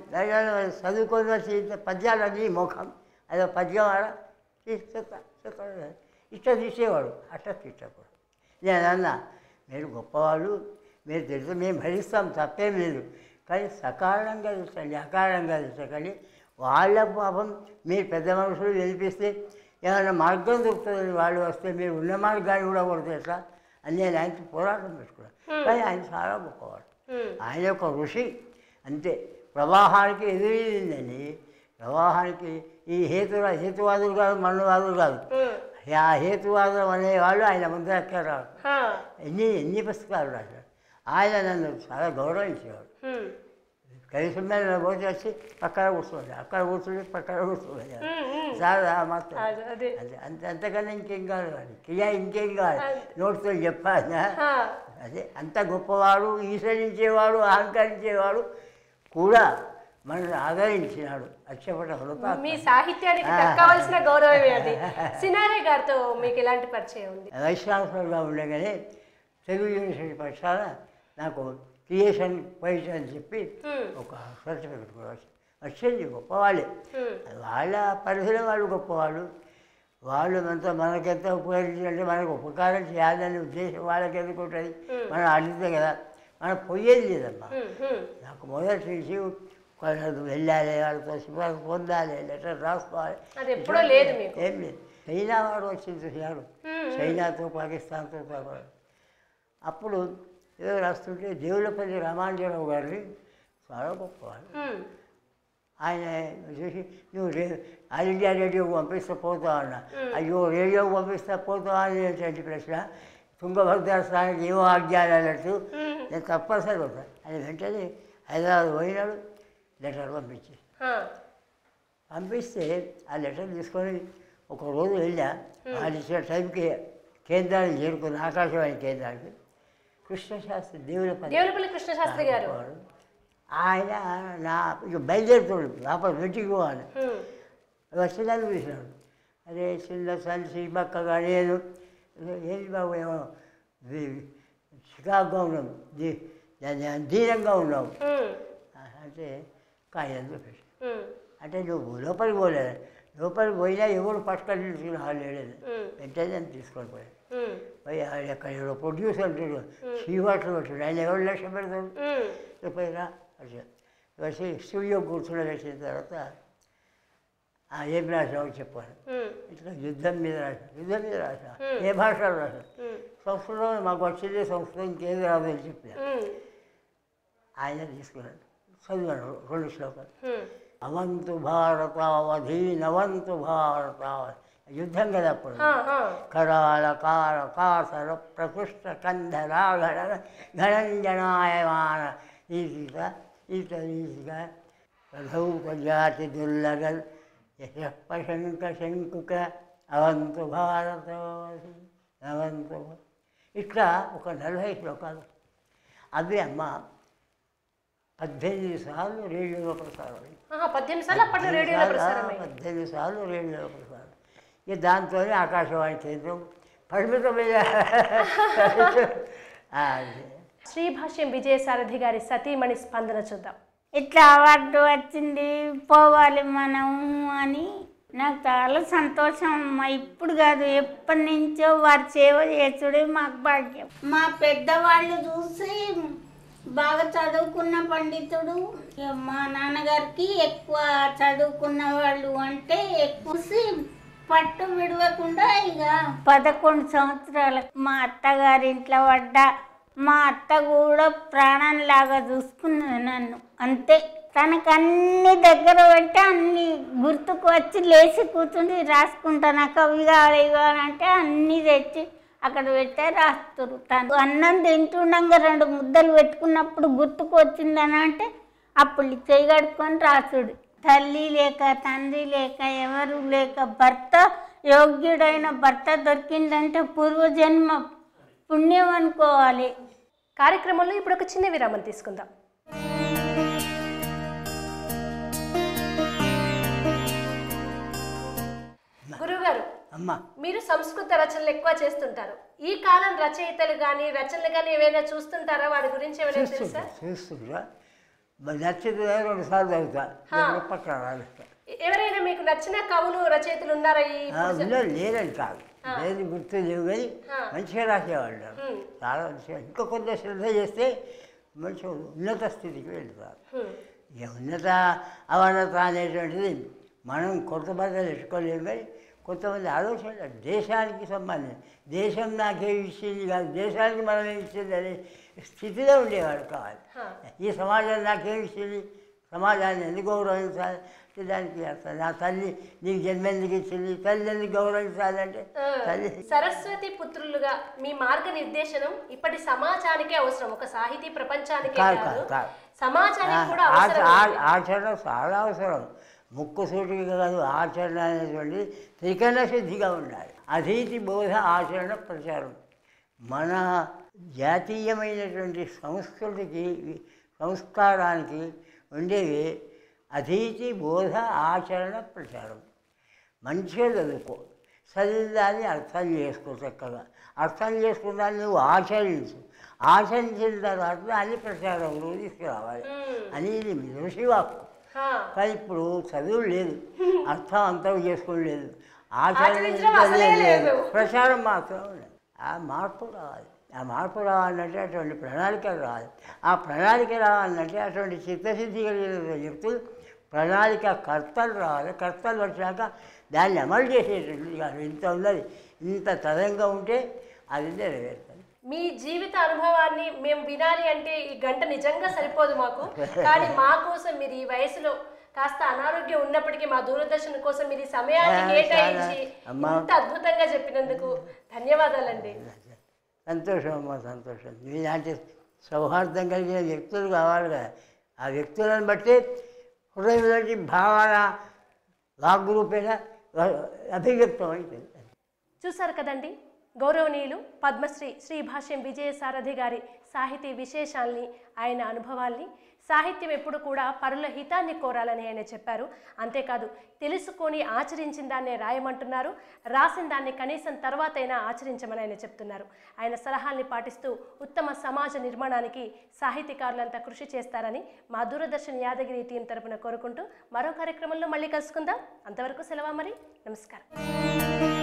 చదువుకొని వచ్చి ఇంత పద్యాలు అన్నీ ముఖం అదో పద్యం ఆడ తీసుకొస్తా తీసుకొస్తా. ఇట్లా తీసేవాడు అట్లా తీసేవాడు నేను అన్నా మీరు గొప్పవాళ్ళు మీరు తెలిసి మేము భరిస్తాం తప్పేం లేదు కానీ సకారణంగా తీసండి అకారణంగా తీసకండి వాళ్ళ పాపం మీరు పెద్ద మనుషులు వినిపిస్తే ఏమైనా మార్గం దొరుకుతుందని వాళ్ళు వస్తే మీరు ఉన్న మార్గాన్ని కూడా కొడితే ఎట్లా అని నేను ఆయనతో పోరాటం పెట్టుకున్నాను కానీ ఆయన చాలా గొప్పవాడు హ్మ్. ఆయన యొక్క ఋషి అంతే ప్రవాహానికి ఎదురీందండి ప్రవాహానికి ఈ హేతు హేతువాదులు కాదు మన్నువాదులు కాదు హ్మ్. ఆ హేతువాదం అనేవాళ్ళు ఆయన ముందర ఎక్కరాడు హా, ఎన్ని ఎన్ని పుస్తకాలు రాశాడు ఆయన నన్ను చాలా గౌరవించేవాడు హ్మ్. కనీసం మీద పోతే వచ్చి పక్కన కూర్చోండి అక్కడ కూర్చుంటే పక్కన కూర్చోండి హ్మ్, హ్మ్. చాలా మాత్రం అదే, అదే అంతే అంతే అంతకన్నా ఇంకేం కాదు వాడి క్రియ ఇంకేం కాదు నోటితో చెప్పాలి హా, అదే అంత గొప్పవాడు ఈశ్వరించేవాడు అహంకరించేవాడు కూడా మనల్ని ఆదరించినాడు అక్షపట హృత మీ సాహిత్యానికి దక్కవలసిన గౌరవమే అది సినారే గారితో మీకు ఎలాంటి పరిచయం ఉంది వైశ్వాసంగా ఉండగానే తెలుగు యూనివర్సిటీ పక్షాన నాకు క్రియేషన్ ప్రైజ్ అని చెప్పి హ్మ్. ఒక సర్టిఫికెట్ కూడా వచ్చింది వచ్చింది గొప్పవాళ్ళే హ్మ్. వాళ్ళ పరిధిలో వాళ్ళు గొప్పవాళ్ళు వాళ్ళు అంతా మనకెంత ఉపయోగించాలంటే మనకు ఉపకారం చేయాలనే ఉద్దేశం వాళ్ళకి ఎందుకు ఉంటుంది మనం అడిగితే కదా మనం పోయేది లేదమ్మా హ్మ్, హ్మ్. నాకు మొదటి నుంచి వాళ్ళతో వెళ్ళాలి వాళ్ళతో సిఫార్సు పొందాలి లెటర్ రాసుకోవాలి అది ఎప్పుడో లేదు మీకు ఏం లేదు చైనా వాడు వచ్చింది చూసాడు హ్మ్. చైనాతో పాకిస్తాన్తో పాటు అప్పుడు ఏదో రాస్తుంటే దేవులపల్లి రామాంజరావు గారిని చాలా గొప్పవాడు హ్మ్. ఆయన చూసి నువ్వు రే ఆల్ ఇండియా రేడియోకి పంపిస్తే పోతావు అన్న అయ్యో రేడియోకి పంపిస్తే పోతావా అనేటువంటి ప్రశ్న తుంగభద్ర స్థానానికి ఏమో ఆజ్ఞాలు అన్నట్టు నేను తప్పనిసరి పోతాను ఆయన వెంటనే హైదరాబాద్ పోయినాడు లెటర్ పంపించి హా, పంపిస్తే ఆ లెటర్ తీసుకొని ఒక రోజు వెళ్ళా వాళ్ళు ఇచ్చిన టైంకి కేంద్రానికి చేరుకుని ఆకాశవాణి కేంద్రానికి కృష్ణశాస్త్రి దేవుల పని దేవులపల్లి కృష్ణశాస్త్రి గారు వాడు. ఆయన నా ఇక బయలుదేరుతాడు లోపల వెంటికి పోవాలి హ్మ్. వచ్చిందని చూసినాడు అరే చిన్న సంచి బక్కగా నేను ఏంటి బాబు ఏమో ది- చికాగ్గా ఉన్నాం దీ దాన్ని దీనంగా ఉన్నాం హ్మ్. అంటే కాయని చెప్పేసి హ్మ్. అంటే నువ్వు లోపలికి పోలేదు లోపలికి పోయినా ఎవరు పట్టుకొని తీసుకుని లేడని హ్మ్. వెంటనే నేను తీసుకొని పోయాను హ్మ్. పోయి ఆయన ఎక్కడ ఎవరో ప్రొడ్యూసర్ అంటాడు శ్రీవాట్లు వచ్చాడు ఆయన ఎవరు లక్ష్య పెడతాడు హ్మ్. చెప్పారా వచ్చా వచ్చి స్టూడియో కూర్చుని వచ్చిన తర్వాత ఆ ఏం రాసావు చెప్పాను హ్మ్. ఇట్లా యుద్ధం మీద రాసా యుద్ధం మీద రాసా ఏ భాషలో రాసా హ్మ్. సంస్కృతం మాకు వచ్చింది సంస్కృతం ఇంకేది రాదు అని చెప్పాను హ్మ్. ఆయన తీసుకున్నాడు చదివాను రెండు శ్లోకాలు హ్మ్. అవంతు భారతావధీనవంతు భారతావధి యుద్ధం కదా అప్పుడు హా, హా. కరాల కార కాసర ప్రకృష్ట కంధరాగణ ఘనంజనాయమాన ఈసిక ఈత ఈసిక రఘౌక జాతి దుర్లగల్ యశపశంక శంకుక అవంతు భారత అవంతు ఇట్లా ఒక నలభై శ్లోకాలు అవి అమ్మ పద్దెనిమిది సార్లు రేడియోలో ప్రసారం అయింది. ఆహా, పద్దెనిమిది సార్లు అప్పట్లో రేడియోలో సార్లు, ప్రసారమై పద్దెనిమిది సార్లు రేడియోలో ప్రసారం ఇక దాంతోనే ఆకాశవాణి కేంద్రం పరిమితమయ్యా ఆ, అదే. శ్రీభాష్యం విజయసారథి గారి సతీమణి స్పందన చూద్దాం ఇట్లా అవార్డు వచ్చింది పోవాలి మనం అని నాకు చాలా సంతోషం అమ్మా ఇప్పుడు కాదు ఎప్పటి నుంచో వారి సేవ చేసుడే మాకు భాగ్యం మా పెద్దవాళ్ళు చూసి బాగా చదువుకున్న పండితుడు ఇక మా నాన్నగారికి ఎక్కువ చదువుకున్న వాళ్ళు అంటే ఎక్కువ పట్టు విడవకుండా ఇక పదకొండు సంవత్సరాలకు మా అత్తగారి ఇంట్లో పడ్డా మా అత్త కూడా ప్రాణంలాగా చూసుకున్నది నన్ను అంతే తనకు అన్ని దగ్గర పెట్టి అన్ని గుర్తుకు వచ్చి లేచి కూర్చుని రాసుకుంటా నాకు అవి కావాలి ఇవి కావాలంటే అన్నీ తెచ్చి అక్కడ పెట్టే రాస్తారు తను అన్నం తింటుండగా రెండు ముద్దలు పెట్టుకున్నప్పుడు గుర్తుకు వచ్చిందని అంటే అప్పుడు చేయి కడుక్కొని రాసుడు తల్లి లేక తండ్రి లేక ఎవరు లేక భర్త యోగ్యుడైన భర్త దొరికిందంటే పూర్వజన్మ పుణ్యం అనుకోవాలి కార్యక్రమంలో ఇప్పుడు ఒక చిన్న విరామం తీసుకుందాం గురువుగారు అమ్మ మీరు సంస్కృత రచనలు ఎక్కువ చేస్తుంటారు ఈ కాలం రచయితలు కానీ రచనలు కానీ ఏమైనా చూస్తుంటారా వాడి గురించి ఏమైనా తెలుసా చూస్తుంటా చూస్తుంటా మరి నచ్చితే రెండు సార్లు చదువుతా లేకపోతే పక్కన రాలేస్తా ఎ- ఎవరైనా మీకు నచ్చిన కవులు రచయితలు ఉన్నారా ఈ ఉన్నారు లేదని కాదు లేదు గుర్తు లేవు కానీ ఆ. మంచిగా రాసేవాళ్ళు హ్మ్. చాలా మంచిగా ఇంకా కొంత శ్రద్ధ చేస్తే మంచి ఉన్నత స్థితికి వెళ్తారు హ్మ్. ఇక ఉన్నత అవనత అనేటువంటిది మనం కొంతమంది తెచ్చుకోలేము కానీ కొంతమంది ఆలోచన దేశానికి సంబంధించి దేశం నాకే ఇచ్చింది కాదు దేశానికి మనం ఏమి ఇచ్చింది అనే స్థితిలో ఉండేవాడు కావాలి హా. ఈ సమాజం నాకేం ఇచ్చింది సమాజాన్ని ఎందుకు గౌరవించాలి అంటే దానికి అర్థం నా తల్లి నీకు జన్మ ఎందుకు ఇచ్చింది తల్లి ఎందుకు గౌరవించాలంటే ఆ, తల్లి సరస్వతి పుత్రులుగా మీ మార్గనిర్దేశనం ఇప్పటి సమాజానికే అవసరం ఒక సాహితీ ప్రపంచానికే కాదు, కాదు కాదు, కాదు. సమాజానికి కూడా ఆ- అవసరం ఆ- ఉంది. ఆచరణ చాలా అవసరం ముక్కు సూటికి కాదు ఆచరణ అనేటువంటి త్రికరణ సిద్ధిగా ఉండాలి అధీతి బోధ ఆచరణ ప్రచారం మన జాతీయమైనటువంటి సంస్కృతికి సంస్కారానికి ఉండేవి అధీతి బోధ ఆచరణ ప్రచారం మంచిగా చదువుకో చదివిన దాన్ని అర్థం చేసుకో చక్కగా అర్థం చేసుకున్న దాన్ని నువ్వు ఆచరించు ఆచరించిన తర్వాత దాన్ని ప్రచారంలో తీసుకురావాలి మ్మ్. అని ఇది ఋషివాక్కు హా. కానీ ఇప్పుడు చదువు లేదు అర్థం అంతం చేసుకోలేదు ఆచరించడం అసలే ఆచరణ లేదు లేదు. ప్రచారం మాత్రం ఉన్నది. ఆ మార్పు రావాలి ఆ మార్పు రావాలంటే అటువంటి ప్రణాళిక రావాలి ఆ ప్రణాళిక రావాలంటే అటువంటి చిత్తశుద్ధి కలిగిన వ్యక్తులు ప్రణాళిక కర్తలు రావాలి కర్తలు వచ్చాక దాన్ని అమలు చేసేటువంటి కాదు ఇంత ఉన్నది ఇంత తదంగా ఉంటే అది నెరవేరుతుంది మీ జీవిత అనుభవాన్ని మేము వినాలి అంటే ఈ గంట నిజంగా సరిపోదు మాకు కానీ మా కోసం మీరు ఈ వయసులో కాస్త అనారోగ్యం ఉన్నప్పటికీ మా దూరదర్శన్ కోసం మీరు ఈ సమయాన్ని ఆ, కేటాయించి చాలా. అమ్మా. ఇంత అద్భుతంగా చెప్పినందుకు ధన్యవాదాలండి సంతోషం అమ్మా సంతోషం మీలాంటి సౌహార్దం కలిగిన వ్యక్తులు కావాలి కదా ఆ వ్యక్తులను బట్టి హృదయంలోంచి భావన వాగ్రూపేణ అభివ్యక్తం అవుతుంది చూశారు కదండి గౌరవనీయులు పద్మశ్రీ శ్రీ భాష్యం విజయసారథి గారి సాహితీ విశేషాల్ని ఆయన అనుభవాల్ని సాహిత్యం ఎప్పుడు కూడా పరుల హితాన్ని కోరాలని ఆయన చెప్పారు అంతేకాదు తెలుసుకొని ఆచరించిన దాన్నే రాయమంటున్నారు రాసిన దాన్ని కనీసం తర్వాతైనా ఆచరించమని ఆయన చెప్తున్నారు ఆయన సలహాల్ని పాటిస్తూ ఉత్తమ సమాజ నిర్మాణానికి సాహితీకారులంతా కృషి చేస్తారని మా దూరదర్శన్ యాదగిరి టీం తరపున కోరుకుంటూ మరో కార్యక్రమంలో మళ్ళీ కలుసుకుందాం అంతవరకు సెలవా మరి నమస్కారం